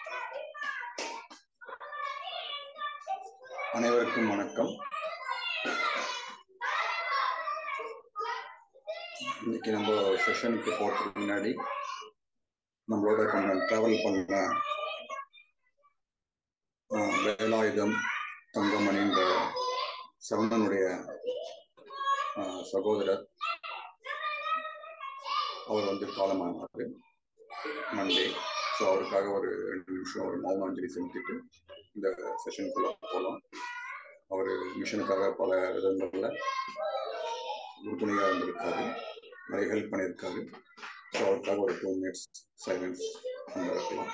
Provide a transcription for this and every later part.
அனைவருக்கும் வணக்கம் இன்னைக்கு நம்ம செஷனுக்கு போறதுக்கு முன்னாடி நம்மளோட கொஞ்சம் டிராவல் பண்ண ஆஹ், வேலாயுதம் தங்கமணின்ற சரவணனுடைய ஆஹ், சகோதரர் அவர் வந்து காலமானார் மண்டே ஸோ அவருக்காக ஒரு ரெண்டு நிமிஷம் ஒரு மௌன அஞ்சலி செலுத்திட்டு இந்த செஷனுக்குள்ள போகலாம் அவர் மிஷனுக்காக பல விதங்களில் உறுதுணையாக இருந்திருக்காரு நிறைய ஹெல்ப் பண்ணியிருக்காரு ஸோ அவருக்காக ஒரு டூ மினிட்ஸ் சைலன்ஸ் நம்ம இருக்கலாம்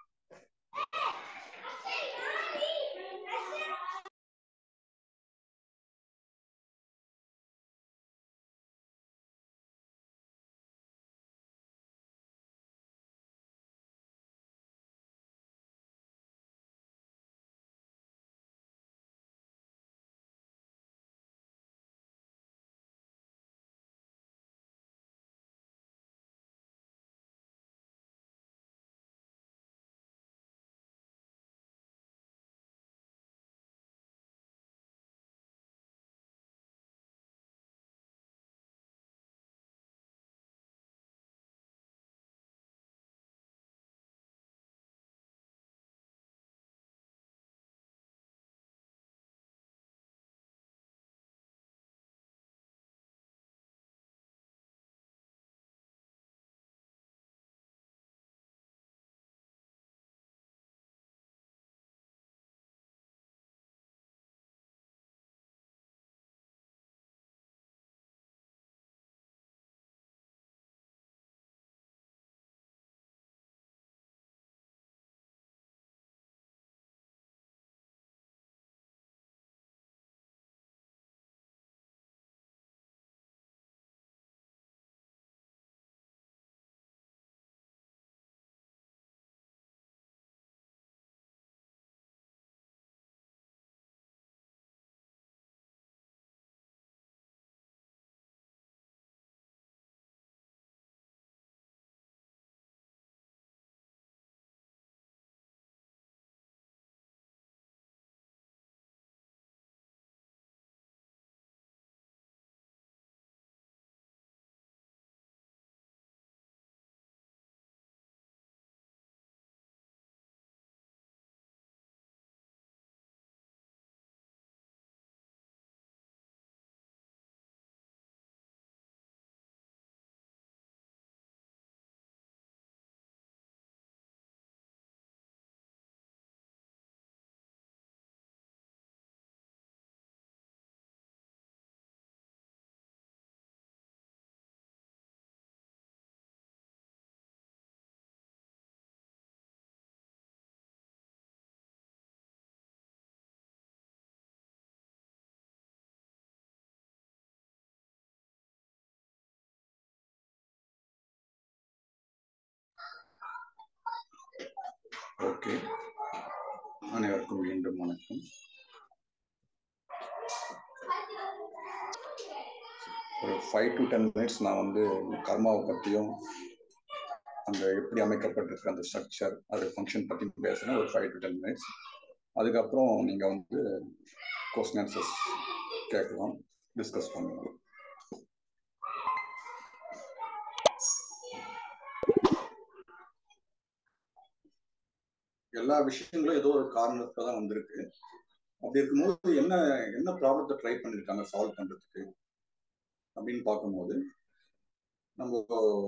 ஓகே அனைவருக்கும் மீண்டும் வணக்கம் ஒரு ஃபைவ் டு டென் மினிட்ஸ் நான் வந்து கர்மாவை பற்றியும் அந்த எப்படி அமைக்கப்பட்டிருக்க அந்த ஸ்ட்ரக்சர் அது ஃபங்க்ஷன் பற்றி பேசுகிறேன் ஒரு ஃபைவ் டு டென் மினிட்ஸ் அதுக்கப்புறம் நீங்கள் வந்து கொஸ்டின் ஆன்சர்ஸ் கேட்கலாம் டிஸ்கஸ் பண்ணலாம் எல்லா விஷயங்களும் ஏதோ ஒரு காரணத்துல தான் வந்திருக்கு அப்படி இருக்கும்போது என்ன என்ன ப்ராப்ளத்தை ட்ரை பண்ணிருக்காங்க சால்வ் பண்றதுக்கு அப்படின்னு பார்க்கும்போது நம்ம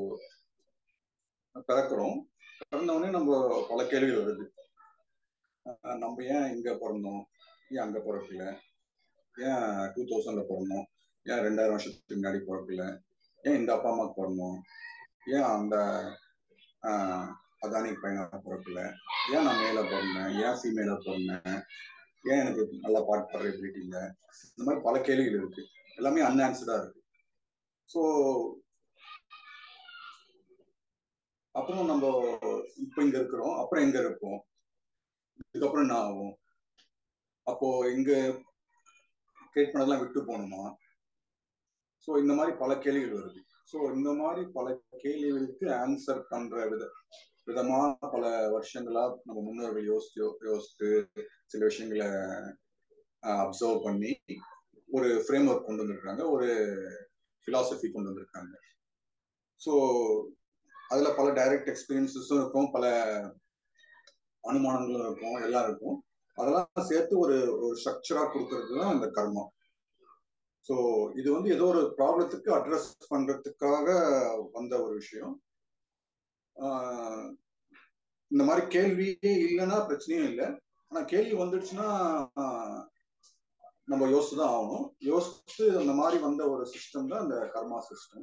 பிறக்கிறோம் பிறந்த உடனே நம்ம பல கேள்விகள் வருது அஹ் நம்ம ஏன் இங்க பிறந்தோம் ஏன் அங்க பிறக்கல ஏன் டூ தௌசண்ட்ல பிறந்தோம் ஏன் ரெண்டாயிரம் வருஷத்துக்கு முன்னாடி பிறக்கல ஏன் இந்த அப்பா அம்மாக்கு பிறந்தோம் ஏன் அந்த ஆஹ் அதானி பையனா பிறக்கல ஏன் நான் மேல பிறந்தேன் ஏன் ஃபீமேலா பிறந்தேன் ஏன் எனக்கு நல்லா பாட்டு பாடுற எபிலிட்டி இல்லை இந்த மாதிரி பல கேள்விகள் இருக்கு எல்லாமே அன்ஆன்சர்டா இருக்கு ஸோ அப்புறம் நம்ம இப்போ இங்க இருக்கிறோம் அப்புறம் எங்க இருப்போம் இதுக்கப்புறம் என்ன ஆகும் அப்போ இங்க கிரியேட் பண்ணதெல்லாம் விட்டு போகணுமா ஸோ இந்த மாதிரி பல கேள்விகள் வருது ஸோ இந்த மாதிரி பல கேள்விகளுக்கு ஆன்சர் பண்ற வித விதமான பல வருஷங்களா நம்ம முன்னோர்கள் யோசிச்சு யோசித்து சில விஷயங்களை அப்சர்வ் பண்ணி ஒரு ஃப்ரேம் ஒர்க் கொண்டு வந்திருக்காங்க ஒரு பிலாசபி கொண்டு வந்திருக்காங்க ஸோ அதுல பல டைரக்ட் எக்ஸ்பீரியன்சஸும் இருக்கும் பல அனுமானங்களும் இருக்கும் எல்லாம் இருக்கும் அதெல்லாம் சேர்த்து ஒரு ஒரு ஸ்ட்ரக்சரா கொடுக்கறது தான் இந்த கர்மா ஸோ இது வந்து ஏதோ ஒரு ப்ராப்ளத்துக்கு அட்ரஸ் பண்றதுக்காக வந்த ஒரு விஷயம் இந்த மாதிரி கேள்வியே இல்லைன்னா பிரச்சனையும் இல்லை ஆனா கேள்வி வந்துடுச்சுன்னா நம்ம யோசிச்சு தான் ஆகணும் யோசிச்சு அந்த மாதிரி வந்த ஒரு சிஸ்டம் தான் இந்த கர்மா சிஸ்டம்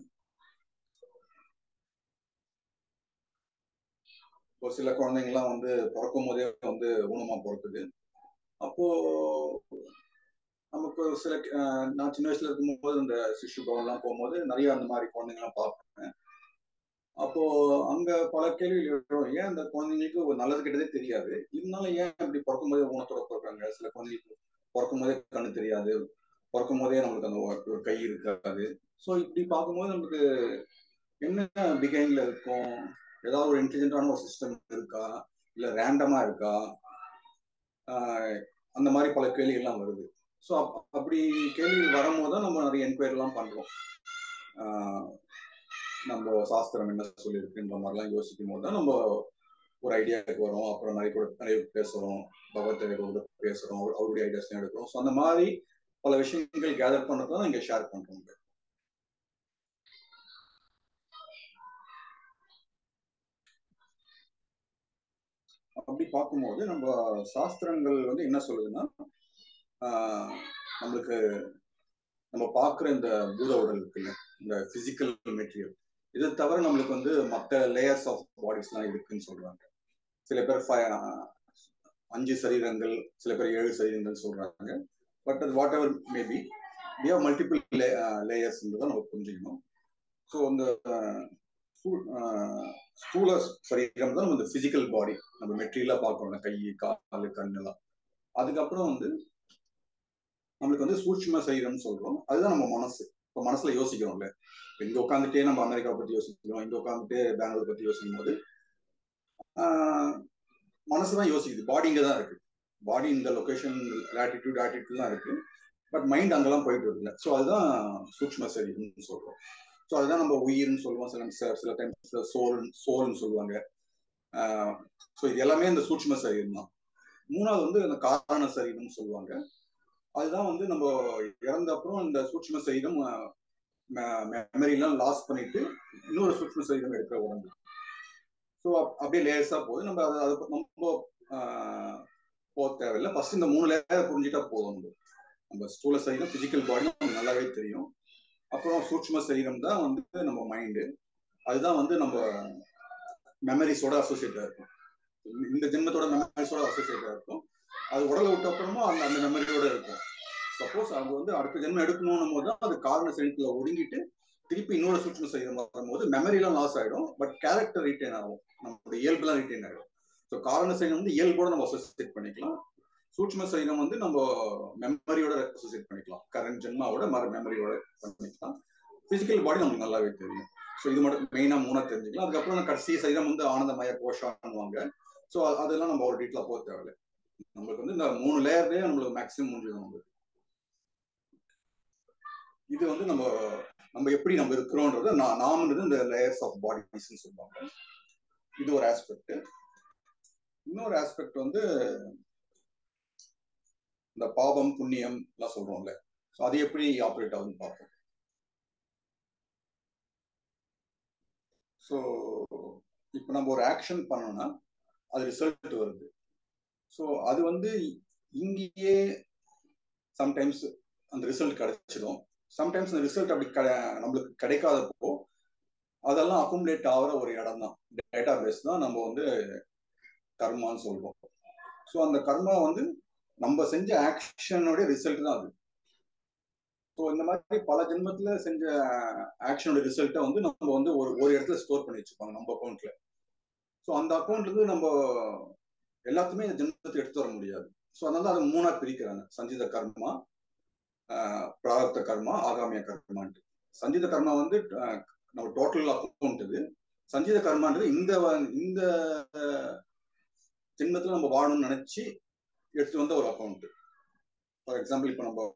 இப்போ சில குழந்தைங்கலாம் வந்து பிறக்கும் போதே வந்து ஊனமா பிறக்குது அப்போ நமக்கு சில நான் சின்ன வயசுல இருக்கும்போது இந்த சிசு பவன்லாம் போகும்போது நிறைய அந்த மாதிரி குழந்தைங்கலாம் பார்ப்பேன் அப்போ அங்க பல கேள்விகள் ஏன் அந்த குழந்தைங்களுக்கு ஒரு நல்லது கெட்டதே தெரியாது இருந்தாலும் ஏன் இப்படி பிறக்கும் போதே ஊனத்தோட பிறக்காங்க சில குழந்தைங்களுக்கு பிறக்கும் போதே கண்ணு தெரியாது பிறக்கும் போதே நம்மளுக்கு அந்த ஒரு கை இருக்காது ஸோ இப்படி பார்க்கும்போது நமக்கு என்ன பிகைன்ல இருக்கும் ஏதாவது ஒரு இன்டெலிஜென்டான ஒரு சிஸ்டம் இருக்கா இல்ல ரேண்டமா இருக்கா அந்த மாதிரி பல கேள்விகள்லாம் வருது ஸோ அப்படி கேள்விகள் வரும்போது தான் நம்ம நிறைய என்கொயரிலாம் பண்றோம் நம்ம சாஸ்திரம் என்ன சொல்லியிருக்குன்ற மாதிரிலாம் யோசிக்கும் போது தான் நம்ம ஒரு ஐடியாவுக்கு வரும் அப்புறம் நிறைய கூட நிறைய பேசுறோம் பகவத் கூட பேசுறோம் அவருடைய ஐடியாஸ் எடுக்கிறோம் ஸோ அந்த மாதிரி பல விஷயங்கள் கேதர் பண்ணது தான் இங்க ஷேர் பண்றோம் அப்படி பார்க்கும்போது நம்ம சாஸ்திரங்கள் வந்து என்ன சொல்லுதுன்னா நம்மளுக்கு நம்ம பார்க்குற இந்த பூத உடல் இருக்குல்ல இந்த பிசிக்கல் மெட்டீரியல் இது தவிர நம்மளுக்கு வந்து மற்ற லேயர்ஸ் ஆஃப் பாடிஸ்லாம் இருக்குன்னு சொல்றாங்க சில பேர் அஞ்சு சரீரங்கள் சில பேர் ஏழு சரீரங்கள் சொல்றாங்க பட் அது whatever maybe we have multiple layers தான் நம்ம புரிஞ்சுக்கணும் ஸோ இந்த ஸ்தூல சரீரம் தான் நம்ம இந்த பிசிக்கல் பாடி நம்ம மெட்டீரியலா பார்க்கணும் கை கால் கண்ணெல்லாம் அதுக்கப்புறம் வந்து நம்மளுக்கு வந்து சூட்சும சரீரம்னு சொல்றோம் அதுதான் நம்ம மனசு இப்போ மனசுல யோசிக்கிறோம்ல இங்க உட்காந்துட்டே நம்ம அமெரிக்காவை பத்தி யோசிக்கிறோம் இங்க உட்காந்துட்டு பெங்களூர் பத்தி யோசிக்கும் போது மனசுதான் யோசிக்குது பாடி இங்க தான் இருக்கு பாடி இந்த லொகேஷன் லாட்டிடியூட் ஆட்டிடியூட் தான் இருக்கு பட் மைண்ட் அங்கெல்லாம் போயிட்டு இருக்குல்ல ஸோ அதுதான் சூட்சும சரீரம்னு சொல்றோம் ஸோ அதுதான் நம்ம உயிர்னு சொல்லுவோம் சில சில டைம்ஸ் சோல் சோல்னு சொல்லுவாங்க ஸோ இது எல்லாமே இந்த சூட்சும சரீரம் தான் மூணாவது வந்து அந்த காரண சரீரம்னு சொல்லுவாங்க அதுதான் வந்து நம்ம இறந்த அப்புறம் இந்த சூட்சும சரீரம் மெமரிலாம் லாஸ் பண்ணிட்டு இன்னொரு சூட்சும சரீரம் எடுக்கிற உடம்பு ஸோ அப்படியே லேயர்ஸா போகுது நம்ம அதை அதை ரொம்ப போக தேவையில்லை ஃபர்ஸ்ட் இந்த மூணு லேயர் புரிஞ்சுட்டா போதும் நம்ம நம்ம ஸ்தூல சரீரம் பிசிக்கல் பாடி நமக்கு நல்லாவே தெரியும் அப்புறம் சூட்சும சரீரம் தான் வந்து நம்ம மைண்டு அதுதான் வந்து நம்ம மெமரிஸோட அசோசியேட்டா இருக்கும் இந்த ஜென்மத்தோட மெமரிஸோட அசோசியேட்டா இருக்கும் அது உடலை விட்ட அப்புறமா அந்த அந்த மெமரியோட இருக்கும் சப்போஸ் அவங்க வந்து அடுத்த ஜென்மம் எடுக்கணும் போது தான் அது காரண சரீரத்துல ஒடுங்கிட்டு திருப்பி இன்னொரு சூட்சும சரீரம் வரும்போது மெமரிலாம் லாஸ் ஆயிடும் பட் கேரக்டர் ரிட்டைன் ஆகும் நம்மளுடைய இயல்புலாம் ரிட்டைன் ஆகிடும் ஸோ காரண சரீரம் வந்து இயல்போட நம்ம அசோசியேட் பண்ணிக்கலாம் சூட்சும சரீரம் வந்து நம்ம மெமரியோட அசோசியேட் பண்ணிக்கலாம் கரண்ட் ஜென்மாவோட மர மெமரியோட பண்ணிக்கலாம் பிசிக்கல் பாடி நமக்கு நல்லாவே தெரியும் ஸோ இது மட்டும் மெயினா மூணா தெரிஞ்சுக்கலாம் அதுக்கப்புறம் கடைசி சரீரம் வந்து ஆனந்தமய கோஷான்னுவாங்க ஸோ அதெல்லாம் நம்ம ஒரு டீட்டெயிலாக போக தேவையில்லை நம்மளுக்கு வந்து இந்த மூணு லேயர்லயே நம்மளுக்கு மேக்ஸிமம் முடிஞ்சது நம்மளுக்கு இது வந்து நம்ம நம்ம எப்படி நம்ம இருக்கிறோன்றது நாமன்றது இந்த லேயர்ஸ் ஆஃப் பாடிஸ்ன்னு சொல்லுவாங்க இது ஒரு ஆஸ்பெக்ட் இன்னொரு ஆஸ்பெக்ட் வந்து இந்த பாவம் புண்ணியம் எல்லாம் சொல்றோம்ல அது எப்படி ஆப்ரேட் ஆகுதுன்னு பார்ப்போம் ஸோ இப்போ நம்ம ஒரு ஆக்ஷன் பண்ணோம்னா அது ரிசல்ட் வருது ஸோ அது வந்து இங்கேயே சம்டைம்ஸ் அந்த ரிசல்ட் கிடைச்சிடும் சம்டைம்ஸ் அந்த ரிசல்ட் அப்படி நம்மளுக்கு கிடைக்காதப்போ அதெல்லாம் அக்குமுலேட் ஆகிற ஒரு இடம் தான் டேட்டா பேஸ் தான் நம்ம வந்து கர்மான்னு சொல்றோம் ஸோ அந்த கர்மா வந்து நம்ம செஞ்ச ஆக்ஷனோட ரிசல்ட் தான் அது ஸோ இந்த மாதிரி பல ஜென்மத்துல செஞ்ச ஆக்ஷனோட ரிசல்ட்டை வந்து நம்ம வந்து ஒரு ஒரு இடத்துல ஸ்டோர் பண்ணி வச்சுப்பாங்க நம்ம அக்கௌண்ட்ல ஸோ அந்த அக்கௌண்ட்ல இருந்து நம்ம எல்லாத்தையுமே இந்த ஜென்மத்தை எடுத்து வர முடியாது ஸோ அதனால அதை மூணா பிரிக்கிறாங்க சஞ்சித கர்மா பிராரப்த கர்மா ஆகாமிய கர்மான்ட்டு சஞ்சித கர்மா வந்து நம்ம டோட்டல் அக்கௌண்ட் இது சஞ்சீத கர்மான்றது இந்த இந்த ஜென்மத்துல நம்ம வாழணும்னு நினைச்சு எடுத்து வந்த ஒரு அக்கௌண்ட் ஃபார் எக்ஸாம்பிள் இப்போ நம்ம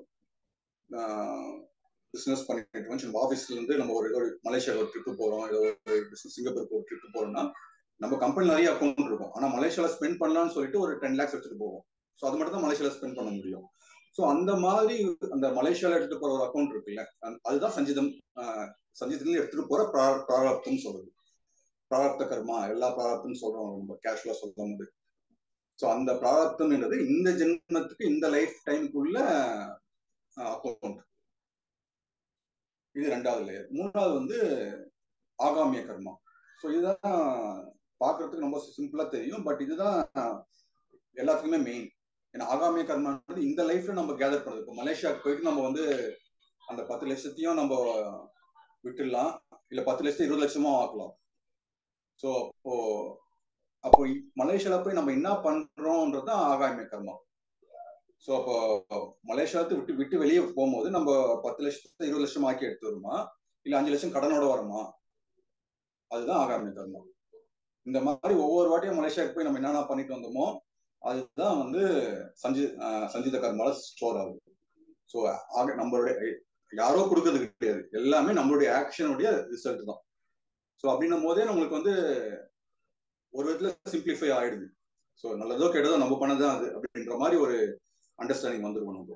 பிசினஸ் பண்ணிட்டு நம்ம ஆஃபீஸ்ல இருந்து நம்ம ஒரு ஏதோ மலேசியா ஒரு ட்ரிப்பு போறோம் ஏதோ ஒரு பிசினஸ் சிங்கப்பூருக்கு ஒரு ட்ரிப்பு போறோம்னா நம்ம கம்பெனி நிறைய அக்கௌண்ட் இருக்கும் ஆனா மலேசியால ஸ்பெண்ட் பண்ணலாம்னு சொல்லிட்டு ஒரு டென் லேக்ஸ் எடுத்துட்டு போவோம் ஸோ அது மட்டும் தான் மலேசியால ஸ்பெண்ட் பண்ண முடியும் ஸோ அந்த மாதிரி அந்த மலேசியால எடுத்துட்டு போற ஒரு அக்கௌண்ட் இருக்குல்ல அதுதான் சஞ்சிதம் சஞ்சிதத்துல எடுத்துட்டு போற பிராரப்தம் சொல்றது பிராரப்த கர்மா எல்லா பிராரப்தம் சொல்றோம் ரொம்ப கேஷுவலா சொல்லும் போது ஸோ அந்த பிராரப்தம் என்றது இந்த ஜென்மத்துக்கு இந்த லைஃப் டைமுக்குள்ள அக்கௌண்ட் இது ரெண்டாவது லேயர் மூணாவது வந்து ஆகாமிய கர்மா ஸோ இதுதான் பார்க்கறதுக்கு ரொம்ப சிம்பிளா தெரியும் பட் இதுதான் எல்லாத்துக்குமே மெயின் ஏன்னா ஆகாமிய கர்மா இந்த லைஃப்ல நம்ம கேதர் பண்ணுறது இப்போ மலேசியாவுக்கு போயிட்டு நம்ம வந்து அந்த பத்து லட்சத்தையும் நம்ம விட்டுடலாம் இல்ல பத்து லட்சத்தை இருபது லட்சமா ஆக்கலாம் ஸோ அப்போ அப்போ மலேசியால போய் நம்ம என்ன பண்றோம்ன்றது ஆகாமிய கர்மா ஸோ அப்போ மலேசியாவுக்கு விட்டு விட்டு வெளியே போகும்போது நம்ம பத்து லட்சத்தை இருபது லட்சம் ஆக்கி எடுத்து வருமா இல்ல அஞ்சு லட்சம் கடனோட வருமா அதுதான் ஆகாமிய கர்மா இந்த மாதிரி ஒவ்வொரு வாட்டியும் மலேசியாவுக்கு போய் நம்ம என்னென்ன பண்ணிட்டு வந்தோமோ அதுதான் வந்து சஞ்சி சஞ்சித கர்மால ஸ்டோர் ஆகுது ஸோ ஆக நம்மளுடைய யாரோ கொடுக்கறது கிடையாது எல்லாமே நம்மளுடைய ஆக்ஷனுடைய ரிசல்ட் தான் ஸோ அப்படின்னும் போதே நம்மளுக்கு வந்து ஒரு விதத்துல சிம்பிளிஃபை ஆயிடுது ஸோ நல்லதோ கெட்டதோ நம்ம பண்ணதான் அது அப்படின்ற மாதிரி ஒரு அண்டர்ஸ்டாண்டிங் வந்துருவோம் நம்ம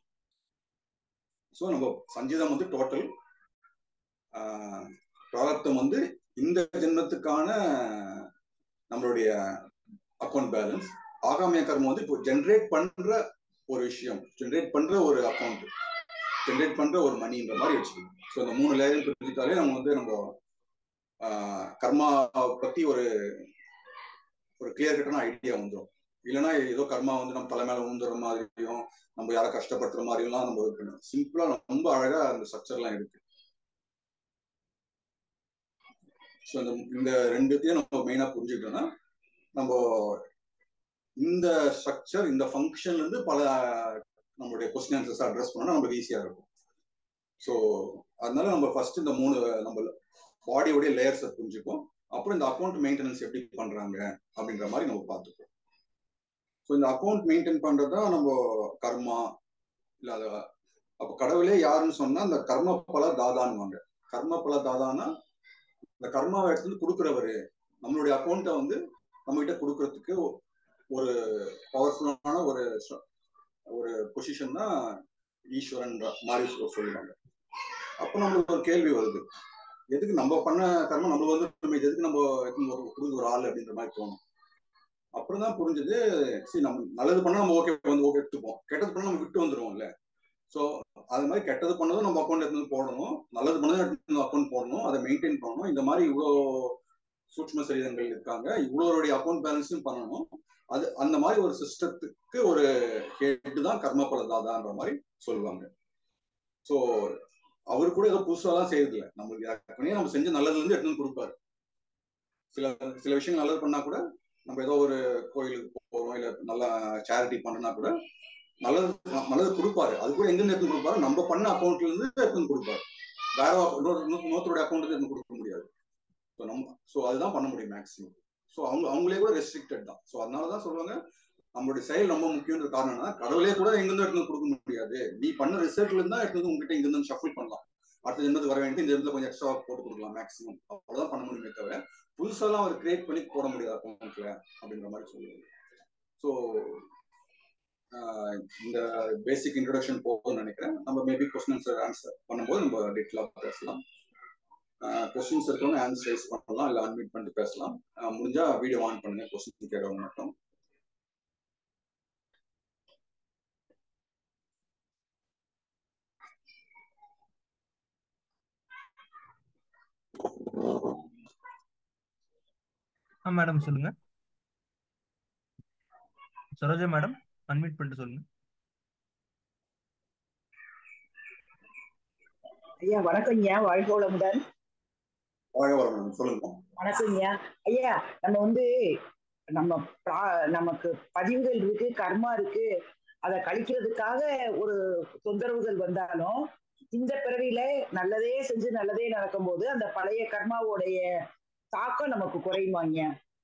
ஸோ நம்ம சங்கீதம் வந்து டோட்டல் பிராரப்தம் வந்து இந்த ஜென்மத்துக்கான நம்மளுடைய அக்கௌண்ட் பேலன்ஸ் ஆகாமிய கர்மம் வந்து இப்போ ஜென்ரேட் பண்ற ஒரு விஷயம் ஜென்ரேட் பண்ற ஒரு அக்கௌண்ட் ஜென்ரேட் பண்ற ஒரு மணின்ற மாதிரி வச்சுக்கணும் ஸோ இந்த மூணு லேயர் பிரிச்சுட்டாலே நம்ம வந்து நம்ம கர்மா பத்தி ஒரு ஒரு கிளியர் கட்டான ஐடியா வந்துடும் இல்லைன்னா ஏதோ கர்மா வந்து நம்ம தலை மேல ஊந்துற மாதிரியும் நம்ம யாரை கஷ்டப்படுத்துற மாதிரியும் நம்ம இருக்கணும் சிம்பிளா ரொம்ப அழகா அந்த ஸ்ட்ரக்சர்லாம் இருக்கு ஸோ இந்த இந்த ரெண்டுத்தையும் நம்ம மெயினா புரிஞ்சுக்கிட்டோம்னா நம்ம இந்த ஸ்ட்ரக்சர் இந்த ஃபங்க்ஷன்ல இருந்து பல நம்மளுடைய கொஸ்டின் ஆன்சர்ஸ் அட்ரஸ் பண்ணா நம்மளுக்கு ஈஸியா இருக்கும் ஸோ அதனால நம்ம ஃபர்ஸ்ட் இந்த மூணு நம்ம பாடியோடைய லேயர்ஸை புரிஞ்சுப்போம் அப்புறம் இந்த அக்கௌண்ட் மெயின்டெனன்ஸ் எப்படி பண்றாங்க அப்படின்ற மாதிரி நம்ம பார்த்துப்போம் ஸோ இந்த அக்கௌண்ட் மெயின்டைன் பண்றது தான் நம்ம கர்மா இல்ல அத அப்போ கடவுளே யாருன்னு சொன்னா இந்த கர்ம பல தாதான்வாங்க கர்ம பல தாதானா இந்த கர்மாவை எடுத்து கொடுக்குறவரு நம்மளுடைய அக்கௌண்ட்டை வந்து நம்ம கிட்ட கொடுக்கறதுக்கு ஒரு பவர்ஃபுல்லான ஒரு ஒரு பொசிஷன் தான் ஈஸ்வரன் மாதிரி சொல்லுவாங்க அப்போ நம்மளுக்கு ஒரு கேள்வி வருது எதுக்கு நம்ம பண்ண கர்மம் நம்ம வந்து எதுக்கு நம்ம கொடுக்க ஒரு ஆள் அப்படின்ற மாதிரி தோணும் அப்புறம் தான் புரிஞ்சது சரி நம்ம நல்லது பண்ணா நம்ம ஓகே வந்து ஓகே எடுத்துப்போம் கெட்டது பண்ணா நம்ம விட்டு வந்துருவோம்ல ஸோ அது மாதிரி கெட்டது பண்ணதும் நம்ம அக்கௌண்ட் எடுத்து போடணும் நல்லது பண்ணதும் எடுத்து அக்கௌண்ட் போடணும் அதை மெயின்டைன் பண்ணணும் இந்த மாதிரி இவ்வளோ சூட்ச்ம சரீரங்கள் இருக்காங்க இவ்வளோருடைய அக்கௌண்ட் பேலன்ஸும் பண்ணணும் அது அந்த மாதிரி ஒரு சிஸ்டத்துக்கு ஒரு ஹெட் தான் கர்மபலதாதான்ற மாதிரி சொல்லுவாங்க ஸோ அவர் கூட ஏதோ புதுசாலாம் செய்யறது இல்லை நம்மளுக்கு ஏற்கனவே நம்ம செஞ்ச நல்லதுல இருந்து எடுத்து கொடுப்பாரு சில சில விஷயங்கள் நல்லது பண்ணா கூட நம்ம ஏதோ ஒரு கோயிலுக்கு போறோம் இல்ல நல்லா சேரிட்டி பண்ணனா கூட நல்லது நல்லது கொடுப்பாரு அது கூட எங்க எடுத்து கொடுப்பாரு நம்ம பண்ண அக்கௌண்ட்ல இருந்து எடுத்து கொடுப்பாரு வேற இன்னொரு இன்னொருத்தருடைய அக்கௌண்ட்ல இருந்து கொடுக்க முடியாது ஸோ நம்ம ஸோ அதுதான் பண்ண முடியும் மேக்ஸிமம் ஸோ அவங்க அவங்களே கூட ரெஸ்ட்ரிக்டட் தான் ஸோ அதனாலதான் சொல்லுவாங்க நம்மளுடைய செயல் ரொம்ப முக்கியன்ற காரணம்னா கடவுளே கூட எங்கிருந்து எடுத்து கொடுக்க முடியாது நீ பண்ண ரிசல்ட்ல இருந்தா எடுத்து உங்ககிட்ட இங்க இருந்து ஷஃபிள் பண்ணலாம் அடுத்த ஜென்மத்துக்கு வர வேண்டிய இந்த ஜென்மத்துல கொஞ்சம் எக்ஸ்ட்ரா போட்டு கொடுக்கலாம் மேக்ஸிமம் அவ்வளவுதான் பண்ண முடியுமே தவிர புதுசாலாம் அவர் கிரியேட் பண்ணி போட முடியாது அக்கௌண்ட்ல அப்படின்ற மாதிரி சொல்லுவாங்க ஸோ இந்த பேசிக் இன்ட்ரடக்ஷன் போகும்னு நினைக்கிறேன் நம்ம மேபி கொஸ்டின்ஸ் ஆன்சர் பண்ணும்போது நம்ம டீட்டெயிலாக பேசலாம் கொஸ்டின்ஸ் இருக்கவங்க ஆன்சர் ரைஸ் பண்ணலாம் இல்லை அன்மியூட் பண்ணிட்டு பேசலாம் முடிஞ்சா வீடியோ ஆன் பண்ணுங்க கொஸ்டின் கேட்கறவங்க மட்டும் மேடம் சொல்லுங்க சரோஜா மேடம் அன்மியூட் பண்ணிட்டு சொல்லுங்க ஐயா வணக்கம் ஐயா வாழ்க வளமுடன் சொல்லுங்க வணக்கம் ஐயா ஐயா நம்ம வந்து நம்ம நமக்கு பதிவுகள் இருக்கு கர்மா இருக்கு அதை கழிக்கிறதுக்காக ஒரு தொந்தரவுகள் வந்தாலும் இந்த பிறவியில நல்லதே செஞ்சு நல்லதே நடக்கும் போது அந்த பழைய கர்மாவுடைய தாக்கம் நமக்கு குறையுமாங்க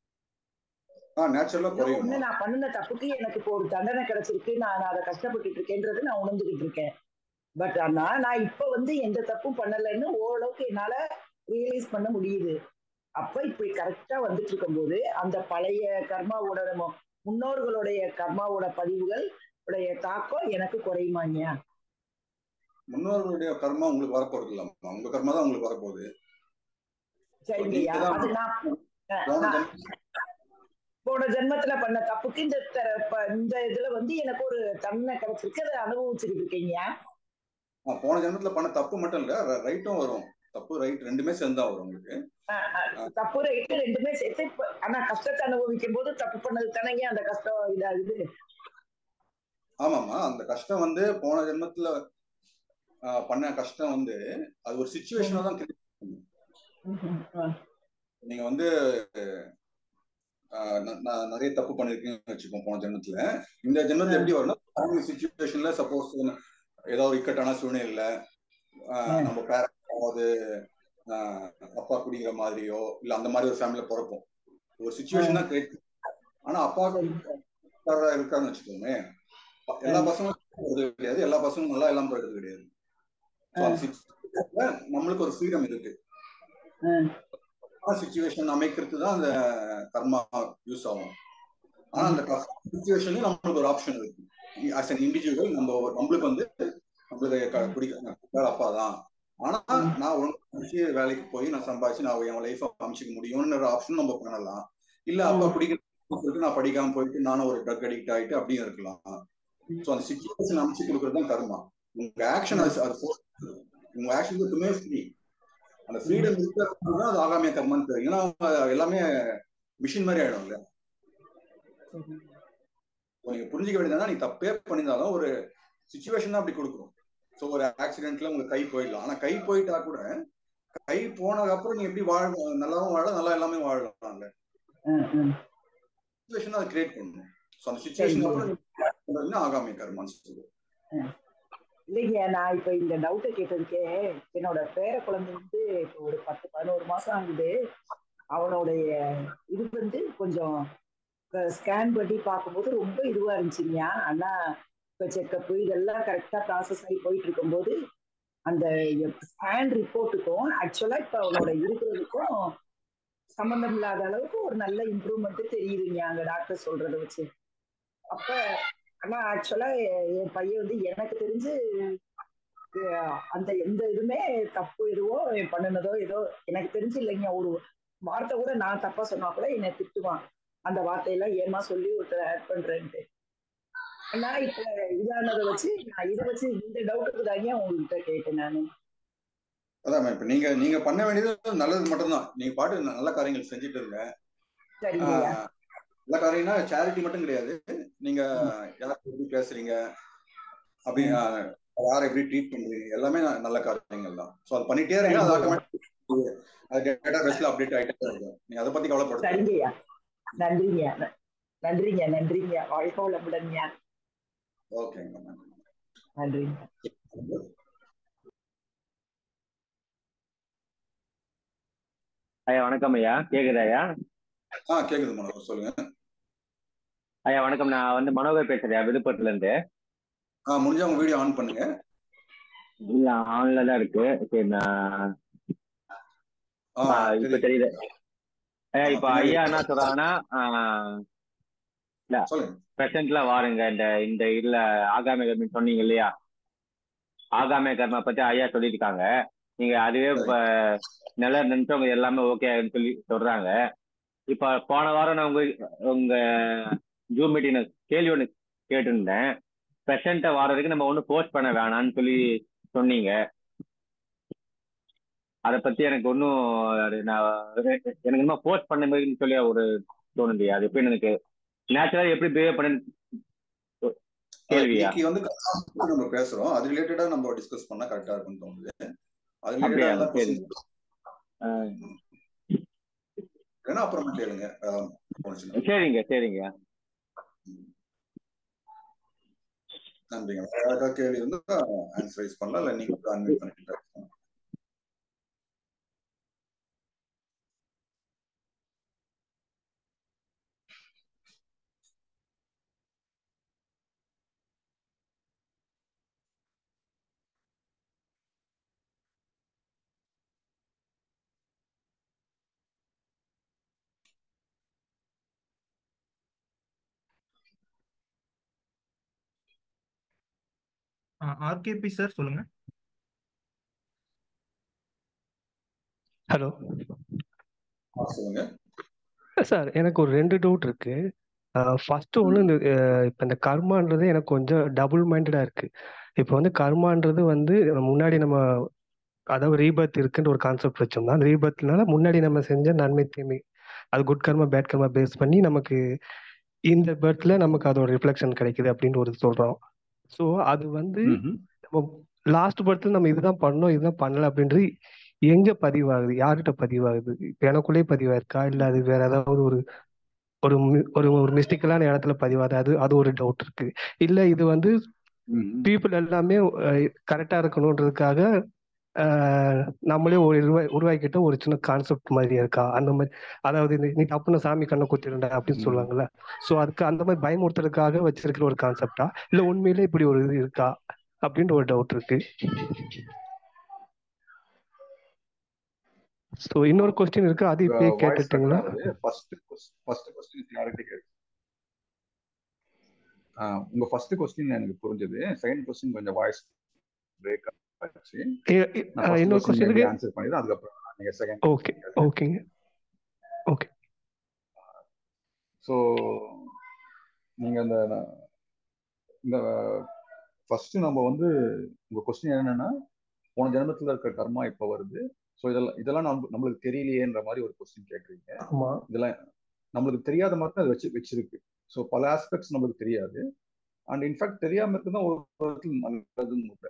ஆ நேச்சுரலா ஏதோ குறையும் ஒண்ணு நான் பண்ணின தப்புக்கு எனக்கு இப்போ ஒரு தண்டனை கிடைச்சிருக்கு நான் அதை கஷ்டப்பட்டுட்டு இருக்கேன்றது நான் உணர்ந்துகிட்டு இருக்கேன் பட் ஆனா நான் இப்ப வந்து எந்த தப்பும் பண்ணலைன்னு ஓரளவுக்கு என்னால ரியலைஸ் பண்ண முடியுது அப்ப இப்படி கரெக்டா வந்துட்டு இருக்கும்போது அந்த பழைய கர்மாவோட நம்ம முன்னோர்களுடைய கர்மாவோட பதிவுகள் உடைய தாக்கம் எனக்கு குறையுமாங்க முன்னோர்களுடைய கர்மா உங்களுக்கு வரப்போறது இல்லம்மா உங்க கர்மா தான் உங்களுக்கு வரப்போகுது சரிங்கய்யா நீங்க தான் அது நான் அஹ், போன நான் ஜென்ம- போன ஜென்மத்துல பண்ண தப்புக்கு இந்த த- ப- இந்த இதுல வந்து எனக்கு ஒரு தண்டனை கிடைச்சிருக்கு அதை அனுபவிச்சுக்கிட்டு இருக்கீங்க ஆ, போன ஜென்மத்துல பண்ண தப்பு மட்டும் இல்ல ரைட்டும் வரும் தப்பு ரைட் ரெண்டுமே சேர்ந்தா வரும் உங்களுக்கு அஹ், அஹ், தப்பு ரைட்டு ரெண்டுமே சேர்த்து இப்ப- ஆனா கஷ்டத்தை அனுபவிக்கும் போது தப்பு பண்ணது தானேங்க அந்த கஷ்டம் இதாகுது ஆமாம்மா அந்த கஷ்டம் வந்து போன ஜென்மத்துல ஆ, பண்ண கஷ்டம் வந்து அது ஒரு சுச்சுவேஷனா தான் create பண்ணும். ம்ஹும். அஹ், நீங்க வந்து ஆ, ந- ந- நிறைய தப்பு பண்ணிருக்கீங்கன்னு வச்சுக்கோங்க போன ஜென்மத்துல இந்த ஜென்மத்துல எப்படி வரும்னா சுச்சுவேஷன்ல சப்போஸ் ஏதோ ஒரு இக்கட்டான சூழ்நிலையில ஆ, ம். நம்ம பேரண்ட் அதாவது ஆ, அப்பா குடிக்கிற மாதிரியோ இல்ல அந்த மாதிரி ஒரு ஃபேமிலில பிறப்போம் ஒரு சுச்சுவேஷன் தான் கிரியேட் ஆனா அப்பா சரி. இருக்காருன்னு வச்சுக்கோங்க எல்லா பசங்களும் போறது கிடையாது எல்லா பசங்களும் நல்லா எல்லாம் போயிடுறது கிடையாது So, அந்த situation ல நம்மளுக்கு ஒரு ஃப்ரீடம் இருக்கு ம். சுச்சுவேஷன் அமைக்கிறது தான் அந்த கர்மா யூஸ் ஆகும் ஆனா அந்த சுச்சுவேஷன்லயும் நம்மளுக்கு ஒரு ஆப்ஷன் இருக்கு ஆஸ் அன் இண்டிவிஜுவல் நம்ம நம்மளுக்கு வந்து நம்மளுக்கு க- குடிக்க அப்பா தான் ஆனா நான் ஒழுங்கு வேலைக்கு போய் நான் சம்பாதிச்சு நான் என் லைஃப் அமைச்சிக்க முடியும்ன்ற ஆப்ஷன் நம்ம பண்ணலாம் இல்ல அப்பா குடிக்க சொல்லிட்டு நான் படிக்காம போயிட்டு நானும் ஒரு ட்ரக் அடிக்ட் ஆயிட்டு அப்படியும் இருக்கலாம் ஸோ அந்த சுச்சுவேஷன் அமைச்சு கொடுக்கறது தான் கர்மா உங்க ஆக்ஷன் அது அது force பண்ணுது. உங்க ஆக்ஷன் எப்பவுமே ஃப்ரீ அந்த ஃப்ரீடம் இருக்கிறது தான் அது ஆகாமிய கர்மான்னு தெரியும் ஏன்னா அவங்க எல்லாமே மிஷின் மாதிரி ஆயிடும் இல்ல சரி. இப்போ நீங்க புரிஞ்சுக்க வேண்டியதுனா நீ தப்பே பண்ணியிருந்தாலும் ஒரு சுச்சுவேஷன் தான் அப்படி கொடுக்கும் ஸோ ஒரு ஆக்சிடென்ட்ல உங்களுக்கு கை போயிடலாம் ஆனா கை போயிட்டா கூட கை போனதுக்கு அப்புறம் நீ எப்படி வாழ நல்லாவும் வாழ நல்லா எல்லாமே வாழலாம்ல ம், ம். சுச்சுவேஷன் அதை கிரியேட் பண்ணணும் ஸோ அந்த சுச்சுவேஷன் அப்புறம் நீ ஆகாமிய கர்மான்னு சொல்லுவோம் இல்லைங்க நான் இப்ப இந்த டவுட்டை கேட்டதுக்கே என்னோட பேர குழந்தை வந்து இப்போ ஒரு பத்து பதினோரு மாசம் ஆகுது அவனுடைய இது வந்து கொஞ்சம் ஸ்கேன் பண்ணி பார்க்கும்போது ரொம்ப இதுவா இருந்துச்சுங்க ஆனா இப்போ செக்கப் இதெல்லாம் கரெக்டா ப்ராசஸ் ஆகி போயிட்டு இருக்கும்போது அந்த ஸ்கேன் ரிப்போர்ட்டுக்கும் ஆக்சுவலா இப்ப அவனோட இருக்கிறதுக்கும் சம்பந்தம் இல்லாத அளவுக்கு ஒரு நல்ல இம்ப்ரூவ்மெண்ட் தெரியுதுங்க அங்க டாக்டர் சொல்றதை வச்சு அப்ப ஆனா ஆக்சுவலா என் பையன் வந்து எனக்கு தெரிஞ்சு அஹ், அந்த எந்த இதுமே தப்பு எதுவோ என் பண்ணுனதோ ஏதோ எனக்கு தெரிஞ்சு இல்லைங்க ஒரு வார்த்தை கூட நான் தப்பா சொன்னா கூட என்னை திட்டுவான் அந்த வார்த்தையெல்லாம் ஏமா சொல்லி ஒருத்தர் ஆட் பண்றேன்ட்டு ஆனா இப்ப இதானதை வச்சு நான் இதை வச்சு இந்த டவுட்டுக்கு தாங்க உங்ககிட்ட கேட்டேன் நானு அதான் இப்ப நீங்க நீங்க பண்ண வேண்டியது நல்லது மட்டும்தான் நீங்க பாட்டு நல்ல காரியங்கள் செஞ்சுட்டு இருங்க சரிங்கய்யா ஆஹ் நல்ல காரியம்னா சேரிட்டி மட்டும் கிடையாது நீங்க யார் எப்படி பேசுறீங்க அப்படி ஆஹ் யாரை எப்படி ட்ரீட் பண்றீங்க எல்லாமே ந- நல்ல காரியங்கள் தான் ஸோ அது பண்ணிட்டே இருங்க அது ஆட்டோமேட்டிக் அது டேட்டா பேஸ்ல அப்டேட் ஆயிட்டே இருக்கும் நீங்க அதை பத்தி கவலைப்படுத்த சரிங்கய்யா நன்றிங்க நன்றிங்க நன்றிங்க வாழ்க்கை வளமுடன்யா ஓகேங்க நன்றிங்க ஐயா வணக்கம் ஐயா கேக்குதா ஐயா ஆ கேக்குது மனோகர் சொல்லுங்க ஐயா வணக்கம் நான் வந்து மனோகர் பேசுறேன் விழுப்புரத்துல இருந்து ஆ முடிஞ்சா உங்க வீடியோ ஆன் பண்ணுங்க இல்ல ஆன்ல தான் இருக்கு சரி நான் ஆ ஆ, இப்ப தெரியுது. தெரியுது ஐயா இப்ப ஆ, ஐயா என்ன சொல்றாங்கன்னா சொல்லுங்க பிரசன்ட்ல வாருங்க இந்த இந்த இதுல ஆகாம கர்மம் சொன்னீங்க இல்லையா ஆகாம கர்மா பத்தி ஐயா சொல்லியிருக்காங்க நீங்க அதுவே இப்ப நல்லா நினைச்சவங்க எல்லாமே ஓகேன்னு சொல்லி சொல்றாங்க இப்ப போன வாரம் நான் உங்க உங்க ஜூம் மீட்டிங் கேள்வி ஒன்று கேட்டிருந்தேன் பெர்சன்ட்டை வாரதுக்கு நம்ம ஒன்றும் போஸ்ட் பண்ண வேணாம்னு சொல்லி சொன்னீங்க அதை பத்தி எனக்கு ஒன்றும் நான் எனக்கு இன்னும் போஸ்ட் பண்ண மாதிரின்னு சொல்லி ஒரு தோணுது அது எப்படி எனக்கு நேச்சுரலா எப்படி பிஹேவ் பண்ண கேள்வியா இன்னைக்கு வந்து கர்மா நம்ம பேசுறோம் அது ரிலேட்டடா நம்ம டிஸ்கஸ் பண்ணா கரெக்டா இருக்கும்னு தோணுது அது அப்படியா? ரிலேட்டடா சரி. வேணா அப்புறமா கேளுங்க ஆஹ் போனுச்சுன்னா. சரிங்க சரிங்க நன்றிங்க வேற ஏதாவது கேள்வி இருந்தா ஆன்சர் ரைஸ் பண்ணலாம் இல்ல நீங்க அன்மியூட் பண்ணிட்டு ஆர்கேபி சார் சொல்லுங்க ஹலோ ஆ, சொல்லுங்க சார் எனக்கு ஒரு ரெண்டு டவுட் இருக்கு ஃபர்ஸ்ட் ஒன்று இந்த இப்போ இந்த கர்மான்றது எனக்கு கொஞ்சம் டபுள் மைண்டடாக இருக்கு இப்போ வந்து கர்மான்றது வந்து முன்னாடி நம்ம அதாவது ரீபர்த் இருக்குன்ற ஒரு கான்செப்ட் வச்சோம்னா அந்த ரீபர்த்னால முன்னாடி நம்ம செஞ்ச நன்மை தீமை அது good karma bad karma base பண்ணி நமக்கு இந்த பர்த்ல நமக்கு அதோட ரிஃப்ளெக்ஷன் கிடைக்குது அப்படின்னு ஒரு சொல்றோம் ஸோ அது வந்து ம்ஹும். நம்ம லாஸ்ட் பர்த்ல நம்ம இதுதான் பண்ணோம் இதுதான் பண்ணல அப்படின்றது எங்க பதிவாகுது யார்கிட்ட பதிவாகுது இப்போ எனக்குள்ளே பதிவாயிருக்கா இல்ல அது வேற ஏதாவது ஒரு ஒரு மி- ஒரு ஒரு மிஸ்டேக்கலான இடத்துல பதிவாது அது அது ஒரு டவுட் இருக்கு இல்ல இது வந்து ம்ஹும். பீப்புள் எல்லாமே கரெக்டா இருக்கணுன்றதுக்காக அஹ், நம்மளே ஒரு உருவா- உருவாக்கிட்ட ஒரு சின்ன கான்செப்ட் மாதிரி இருக்கா அந்த மாதிரி அதாவது நீ நீ தப்புன சாமி கண்ணை குத்திருந்த அப்படின்னு ம். சொல்லுவாங்கல்ல சோ அதுக்கு அந்த மாதிரி பயமுறுத்துறதுக்காக வச்சிருக்கிற ஒரு கான்செப்டா இல்ல உண்மையிலே இப்படி ஒரு இது இருக்கா அப்படின்ற ஒரு டவுட் இருக்கு ஸோ இன்னொரு கொஸ்டின் இருக்கு அது இப்பயே வாய்ஸ் கட் கேட்டுட்டுங்களா ஆகுது ஃபர்ஸ்ட் ஃபர்ஸ்ட் கொஸ்டின் கிளாரிட்டி கேட்கு உங்க ஃபர்ஸ்ட் கொஸ்டின் எனக்கு புரிஞ்சது செகண்ட் கொஸ்டின் கொஞ்சம் வாய்ஸ் பிரேக் ஆச்சு ஏ- ஏ- நான் அஹ், ஃபர்ஸ்ட் இன்னொரு கொஸ்டின் கொஸ்டினுக்கு ஆன்சர் பண்ணிடுறேன் அதுக்கப்புறம் நீங்க செகண்ட் ஓகே ஓகேங்க ஓகே ஸோ நீங்க அந்த இந்த ஃபர்ஸ்ட் நம்ம வந்து உங்க கொஸ்டின் என்னன்னா போன ஜென்மத்துல இருக்க கர்மா இப்ப வருது ஸோ இதெல்லாம் இதெல்லாம் நம்ம நம்மளுக்கு தெரியலையேன்ற மாதிரி ஒரு கொஸ்டின் கேட்குறீங்க ஆமா இதெல்லாம் நம்மளுக்கு தெரியாத மாதிரி தான் அது வச்சு வச்சிருக்கு ஸோ பல ஆஸ்பெக்ட்ஸ் நம்மளுக்கு தெரியாது அண்ட் இன்ஃபேக்ட் தெரியாம இருக்குதான் ஒரு விதத்துல நல்லதுன்னு கூட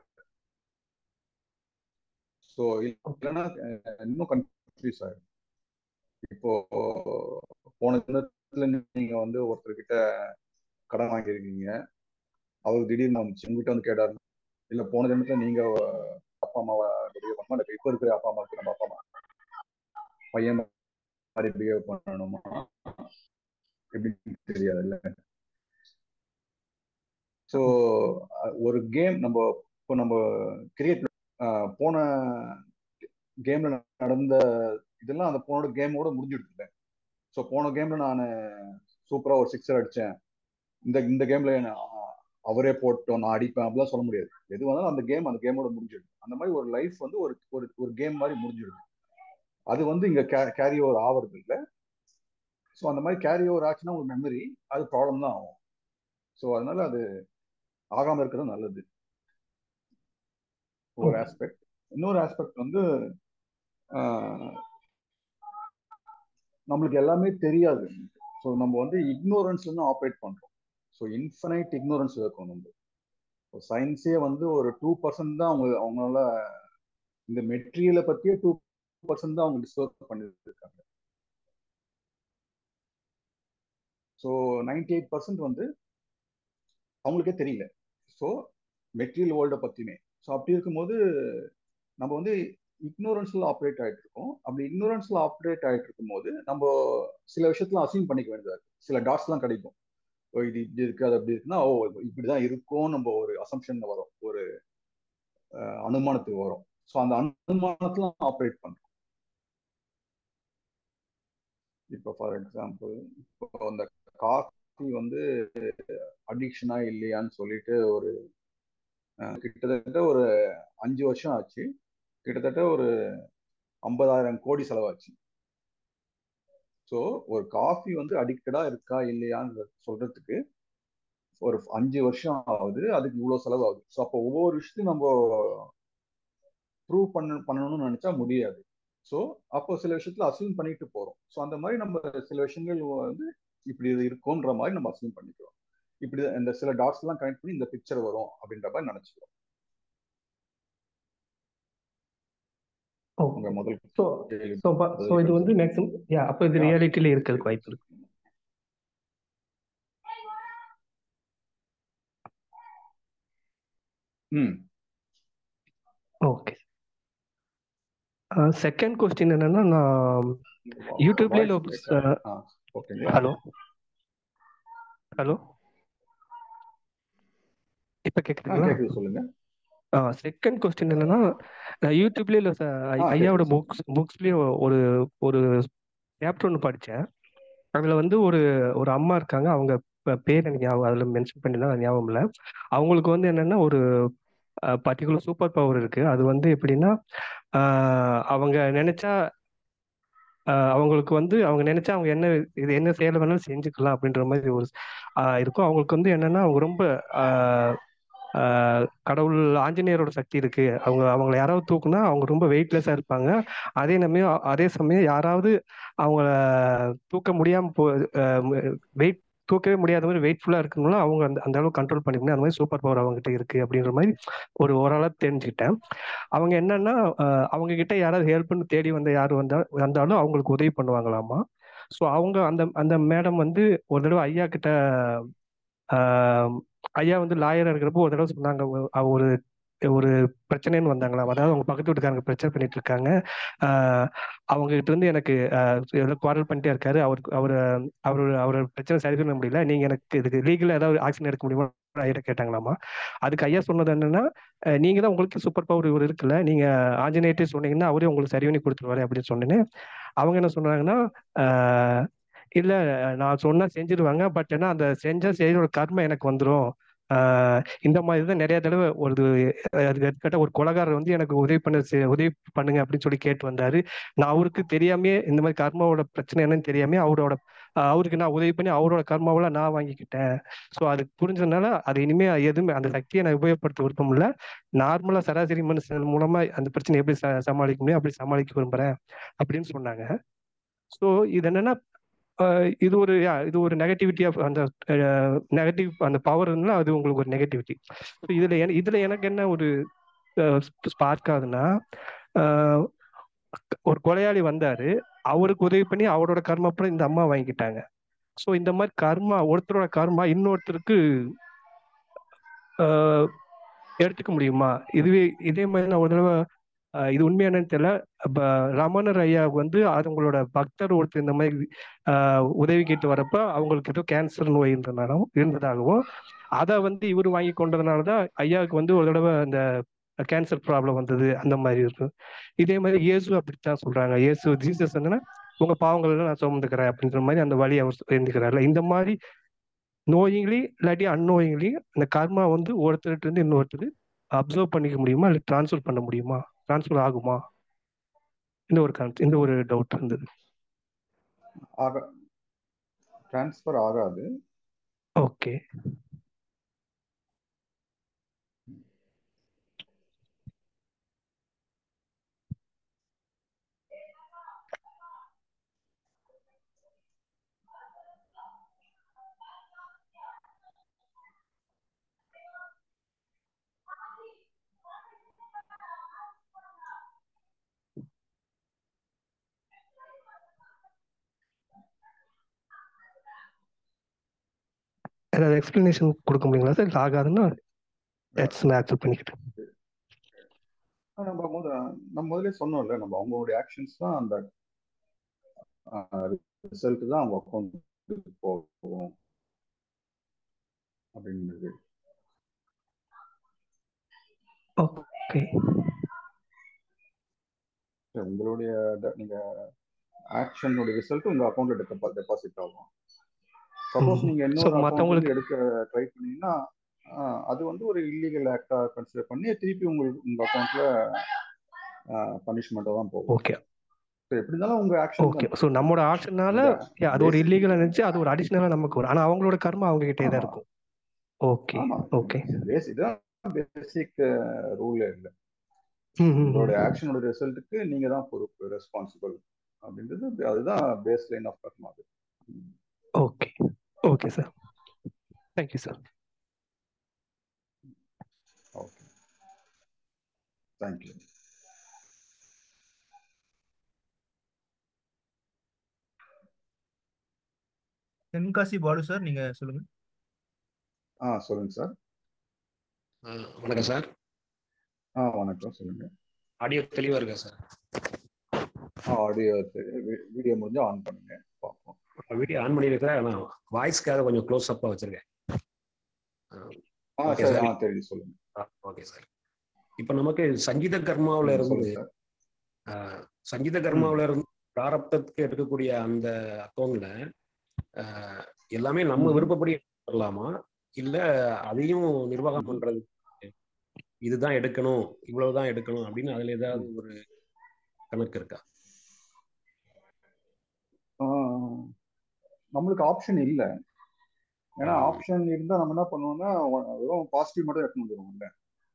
ஸோ இல்லைன்னா அஹ், இன்னும் கன்ஃபியூஸ் ஆயிடும் இப்போ போன தினத்துல நீங்க வந்து ஒருத்தர்கிட்ட கடன் வாங்கியிருக்கீங்க அவர் திடீர்னு வந்துச்சு உங்ககிட்ட வந்து கேட்டாரு இல்ல போன தினத்துல நீங்க அஹ், அப்பா அம்மாவை பிஹேவ் பண்ணமா இல்ல இப்ப இருக்கிற அப்பா அம்மாவுக்கு நம்ம அப்பா அம்மா பையன் மாதிரி பிஹேவ் பண்ணணுமா எப்படின்னு தெரியாது இல்ல ஸோ ஒரு கேம் நம்ம இப்போ நம்ம கிரியேட் போன கேம்ல நடந்த இதெல்லாம் அந்த போனோட கேமோட முடிஞ்சிடுது ஸோ போன கேம்ல நான் சூப்பரா ஒரு சிக்ஸர் அடிச்சேன் இந்த இந்த கேம்ல அவரே போட்டோம் நான் அடிப்பேன் அப்படிலாம் சொல்ல முடியாது எது வந்தாலும் அந்த கேம் அந்த கேமோட முடிஞ்சிடுது அந்த மாதிரி ஒரு லைஃப் வந்து ஒரு ஒரு ஒரு கேம் மாதிரி முடிஞ்சிடுது அது வந்து இங்க கேரி ஓவர் ஆவறது இல்லை ஸோ அந்த மாதிரி கேரி ஓவர் ஆச்சுன்னா ஒரு மெமரி அது ப்ராப்ளம் தான் ஆகும் ஸோ அதனால அது ஆகாம இருக்கிறது நல்லது ஒரு ஆஸ்பெக்ட் இன்னொரு ஆஸ்பெக்ட் வந்து ஆஹ், நம்மளுக்கு எல்லாமே தெரியாது ஸோ நம்ம வந்து இக்னோரன்ஸ்ல இருந்து ஆப்ரேட் பண்றோம் ஸோ இன்ஃபனைட் இக்னோரன்ஸ் இருக்கும் நம்ம சயின்ஸே வந்து ஒரு டூ பர்சன்ட் தான் அவங்க அவங்களால இந்த மெட்டீரியலை பத்தியே டூ பர்சன்ட் தான் அவங்க டிஸ்கவர் பண்ணிட்டு இருக்காங்க ஸோ நைன்டி எயிட் பர்சன்ட் வந்து அவங்களுக்கே தெரியல ஸோ மெட்டீரியல் வேர்ல்டை பத்தியுமே ஸோ அப்படி இருக்கும்போது நம்ம வந்து இக்னோரன்ஸ்ல ஆப்ரேட் ஆயிட்டு இருக்கோம் அப்படி இக்னோரன்ஸ்ல ஆப்ரேட் ஆயிட்டு இருக்கும்போது நம்ம சில விஷயத்துல அசீம் பண்ணிக்க வேண்டியதா இருக்கு சில டாட்ஸ்லாம் கிடைக்கும் ஓ இது இப்படி இருக்கு அது அப்படி இருக்குன்னா ஓ இப்படிதான் இருக்கும் நம்ம ஒரு அசம்ஷன் வரும் ஒரு அஹ், அனுமானத்துக்கு வரும் ஸோ அந்த அனுமானத்துல ஆப்ரேட் பண்றோம் இப்போ ஃபார் எக்ஸாம்பிள் இப்போ அந்த காஃபி வந்து அடிக்ஷனா இல்லையான்னு சொல்லிட்டு ஒரு அஹ், கிட்டத்தட்ட ஒரு அஞ்சு வருஷம் ஆச்சு கிட்டத்தட்ட ஒரு ஐம்பதாயிரம் கோடி செலவாச்சு ஸோ ஒரு காஃபி வந்து அடிக்டடா இருக்கா இல்லையான்னு சொல்றதுக்கு ஒரு அஞ்சு வருஷம் ஆகுது அதுக்கு இவ்வளோ செலவாகுது ஸோ அப்போ ஒவ்வொரு விஷயத்தையும் நம்ம ப்ரூவ் பண்ண பண்ணணும்னு நினைச்சா முடியாது ஸோ அப்போ சில விஷயத்துல அசீவ் பண்ணிட்டு போறோம் ஸோ அந்த மாதிரி நம்ம சில விஷயங்கள் வந்து இப்படி இது இருக்கும்ன்ற மாதிரி நம்ம அசீவ் பண்ணிக்கிறோம் இப்படி இந்த சில டாட்ஸ் எல்லாம் கனெக்ட் பண்ணி இந்த பிக்சர் வரும் அப்படின்ற மாதிரி நினைச்சுக்கிறோம் உங்க முதல் ஸோ கேள்வி ஸோ ஸோ இது வந்து மேக்ஸிமம் யா அப்போ இது ரியாலிட்டியில இருக்கிறதுக்கு வாய்ப்பு இருக்கு ம் ஓகே செகண்ட் கொஸ்டின் என்னன்னா நான் யூடியூப்லயே ஓகேங்களா ஹலோ ஹலோ இப்ப ஆ, கேக்குதுங்களா கேக்குது சொல்லுங்க செகண்ட் கொஸ்டின் என்னன்னா நான் யூடியூப்லயே இல்ல sir, ஐ- ஆ, ஐயாவோட கேக்குது. புக்ஸ் புக்ஸ்லயே ஒரு ஒரு சாப்டர் ஒன்று படிச்சேன் அதுல வந்து ஒரு ஒரு அம்மா இருக்காங்க அவங்க ப- பேர் எனக்கு ஞாபகம் அதுல மென்ஷன் பண்ணிருந்தா ஞாபகம் இல்லை அவங்களுக்கு வந்து என்னன்னா ஒரு பர்டிகுலர் சூப்பர் பவர் இருக்கு அது வந்து எப்படின்னா ஆஹ் அவங்க நினைச்சா ஆஹ் அவங்களுக்கு வந்து அவங்க நினைச்சா அவங்க என்ன இது என்ன செயல் வேணாலும் செஞ்சுக்கலாம் அப்படின்ற மாதிரி ஒரு ஆஹ் இருக்கும் அவங்களுக்கு வந்து என்னன்னா அவங்க ரொம்ப ஆஹ் ஆஹ் கடவுள் ஆஞ்சநேயரோட சக்தி இருக்கு அவங்க அவங்கள யாராவது தூக்குனா அவங்க ரொம்ப வெயிட்லெஸ்ஸா இருப்பாங்க அதே சமயம் அதே சமயம் யாராவது அவங்கள தூக்க முடியாம போ வெயிட் தூக்கவே முடியாத மாதிரி வெயிட்ஃபுல்லா இருக்கணும்னா அவங்க அந்த அந்த அளவுக்கு கண்ட்ரோல் பண்ணிக்கணும் அந்த மாதிரி சூப்பர் பவர் அவங்க கிட்ட இருக்கு அப்படின்ற மாதிரி ஒரு ஓரளவு தெரிஞ்சுக்கிட்டேன் அவங்க என்னன்னா ஆஹ் அவங்க கிட்ட யாராவது ஹெல்ப்னு தேடி வந்த யார் வந்தா வந்தாலும் அவங்களுக்கு உதவி பண்ணுவாங்களாமா ஸோ அவங்க அந்த அந்த மேடம் வந்து ஒரு தடவை ஐயா கிட்ட ஆஹ் ஐயா வந்து லாயரா இருக்கிறப்போ ஒரு தடவை சொன்னாங்க ஒ- அவ ஒரு ஒரு பிரச்சனைன்னு வந்தாங்களாம் அதாவது அவங்க பக்கத்து வீட்டுக்காரங்க பிரச்சனை பண்ணிட்டு இருக்காங்க ஆஹ் அவங்க கிட்ட இருந்து எனக்கு குவாரல் பண்ணிட்டே இருக்காரு அவருக்கு அவர் அவர் அவர் பிரச்சனை சரி பண்ண முடியல நீங்க எனக்கு இதுக்கு லீகலா ஏதாவது ஆக்ஷன் எடுக்க முடியுமா ஐயா கேட்டாங்களாமா அதுக்கு ஐயா சொன்னது என்னன்னா அஹ் நீங்க தான் உங்களுக்கு சூப்பர் பவர் இவர் இருக்குல்ல நீங்க ஆஞ்சநேயர்ட்டே சொன்னீங்கன்னா அவரே உங்களுக்கு சரி பண்ணி கொடுத்துருவாரு அப்படின்னு சொன்னேன்னு அவங்க என்ன சொன்னாங்கன்னா ஆஹ் இல்ல நான் சொன்னா செஞ்சிருவாங்க பட் ஏன்னா அந்த செஞ்ச செயலோட கர்மம் எனக்கு வந்துடும் இந்த மாதிரி தான் நிறைய தடவை ஒரு எடுத்துக்கிட்ட ஒரு கொலகாரர் வந்து எனக்கு உதவி பண்ண செ- உதவி பண்ணுங்க அப்படின்னு சொல்லி கேட்டு வந்தாரு நான் அவருக்கு தெரியாமே இந்த மாதிரி கர்மாவோட பிரச்சனை என்னன்னு தெரியாம அவரோட ஆஹ் அவருக்கு நான் உதவி பண்ணி அவரோட கர்மாவில நான் வாங்கிக்கிட்டேன் ஸோ அது புரிஞ்சதுனால அது இனிமே எதுவுமே அந்த சக்தியை நான் உபயோகப்படுத்த விருப்பம் இல்லை நார்மலா சராசரி மனுஷன் மூலமா அந்த பிரச்சனை எப்படி ச- சமாளிக்க முடியும் அப்படி சமாளிக்க விரும்புறேன் அப்படின்னு சொன்னாங்க ஸோ இது என்னன்னா ஆஹ் இது ஒரு yeah, இது ஒரு நெகட்டிவிட்டி ஆஃப் அந்த நெகட்டிவ் அந்த பவர் இருந்தால் அது உங்களுக்கு ஒரு நெகட்டிவிட்டி ஸோ இதுல என- இதுல எனக்கு என்ன ஒரு ஸ்பார்க் ஆகுதுன்னா ஆஹ் ஒரு கொலையாளி வந்தாரு அவருக்கு உதவி பண்ணி அவரோட கர்மா அப்புறம் இந்த அம்மா வாங்கிக்கிட்டாங்க ஸோ இந்த மாதிரி கர்மா ஒருத்தரோட கர்மா இன்னொருத்தருக்கு ஆஹ் எடுத்துக்க முடியுமா இதுவே இதே மாதிரி நான் ஒரு தடவை ஆஹ் இது உண்மையானு தெரியல அப்ப ரமணர் ஐயாவுக்கு வந்து அவங்களோட பக்தர் ஒருத்தர் இந்த மாதிரி ஆஹ் உதவி கேட்டு வரப்ப அவங்களுக்கு ஏதோ கேன்சர் நோய் இருந்தனாலும் இருந்ததாகவும் அதை வந்து இவர் வாங்கி கொண்டதுனால தான் ஐயாவுக்கு வந்து ஒரு தடவை அந்த கேன்சர் ப்ராப்ளம் வந்தது அந்த மாதிரி இருக்கும் இதே மாதிரி இயேசு அப்படித்தான் சொல்றாங்க இயேசு ஜீசஸ் என்னன்னா உங்க பாவங்கள் எல்லாம் நான் சுமந்துக்கிறேன் அப்படின்ற மாதிரி அந்த வழி அவர் இருந்துக்கிறாருல இந்த மாதிரி நோயிங்லி இல்லாட்டி அன்னோயிங்லி அந்த கர்மா வந்து ஒருத்தர்கிட்ட இருந்து இன்னொருத்தர் அப்சர்வ் பண்ணிக்க முடியுமா இல்லை ட்ரான்ஸ்ஃபர் பண்ண முடியுமா ட்ரான்ஸ்ஃபர் ஆகுமா இந்த ஒரு கான்ஸ் இந்த ஒரு டவுட் இருந்தது ஆக டிரான்ஸ்ஃபர் ஆகாது ஓகே ஏதாவது எக்ஸ்பிளனேஷன் கொடுக்க முடியுங்களா சார் இல்லை ஆகாதுன்னா எட்ஸ் நான் அக்செப்ட் பண்ணிக்கிட்டேன் நம்ம முத நம்ம முதல்ல சொன்னோம்ல நம்ம அவங்களுடைய ஆக்ஷன்ஸ் தான் அந்த ரிசல்ட் தான் அவங்க அக்கௌண்ட் போகும் அப்படிங்கிறது ஓகே சரி, உங்களுடைய ட- நீங்க ஆக்ஷனுடைய ரிசல்ட் உங்க அக்கௌண்ட்ல டெபாசிட் ஆகும் சப்போஸ் ம். நீங்க So, இன்னொரு அக்கௌண்ட் மத்தவங்களுக்கு- எடுக்க ட்ரை பண்ணீங்கன்னா ஆஹ், அது வந்து ஒரு இல்லீகல் ஆக்டா கன்சிடர் பண்ணி திருப்பி உங்களுக்கு உங்க அக்கௌண்ட்ல பனிஷ்மெண்டா தான் போகும் ஓகே So, எப்படி இருந்தாலும் உங்க ஆக்ஷன் ஓகே ஸோ நம்மளோட ஆப்ஷனால அது ஒரு இல்லீகலா இருந்துச்சு அது ஒரு அடிஷனலா நமக்கு வரும் ஆனா அவங்களோட கர்மா அவங்க கிட்டே தான் ஆமா. இருக்கும் ஓகே ஆமா ஓகே பேஸ் இதுதான் பேசிக் ரூல் இல்ல ம் ம், உங்களோட ம் ஆக்ஷனோட ரிசல்ட்டுக்கு நீங்க தான் பொறுப்பு ரெஸ்பான்சிபிள் அப்படின்றது அதுதான் பேஸ் லைன் ஆஃப் கர்மா அது okay okay sir thank you sir okay thank you Tenkasi Balu sir நீங்க சொல்லுங்க ஆ சொல்லுங்க சார் ஆ, வணக்கம் சார் ஆ வணக்கம் சொல்லுங்க ஆடியோ தெளிவா இருக்கா சார் ஆ ஆடியோ வீடியோ முடிஞ்சா ஆன் பண்ணுங்க பார்ப்போம் வீடியோ ஆன் பண்ணியிருக்கிறேன் ஆனால் வாய்ஸ்க்காக கொஞ்சம் க்ளோஸ் அப்பாக வச்சிருக்கேன் ஆ Okay, சரி sir. ஆ தெரியுது சொல்லுங்க ஓகே சார் இப்போ நமக்கு சங்கீத கர்மாவில் ம், இருந்து சொல்லுங்க சார் ஆ, சங்கீத கர்மாவில் இருந்து பிராரப்தத்துக்கு எடுக்கக்கூடிய அந்த அக்கௌண்ட்ல எல்லாமே நம்ம ம். விருப்பப்படி வரலாமா இல்ல அதையும் நிர்வாகம் பண்றது இதுதான் எடுக்கணும் இவ்வளவுதான் எடுக்கணும் அப்படின்னு அதுல ஏதாவது ஒரு கணக்கு இருக்கா ஆஹ் நம்மளுக்கு ஆப்ஷன் இல்லை ஏன்னா ம். ஆப்ஷன் இருந்தா நம்ம என்ன பண்ணுவோம்னா வெறும் பாசிட்டிவ் மட்டும் எடுத்து வந்துடுவோம்ல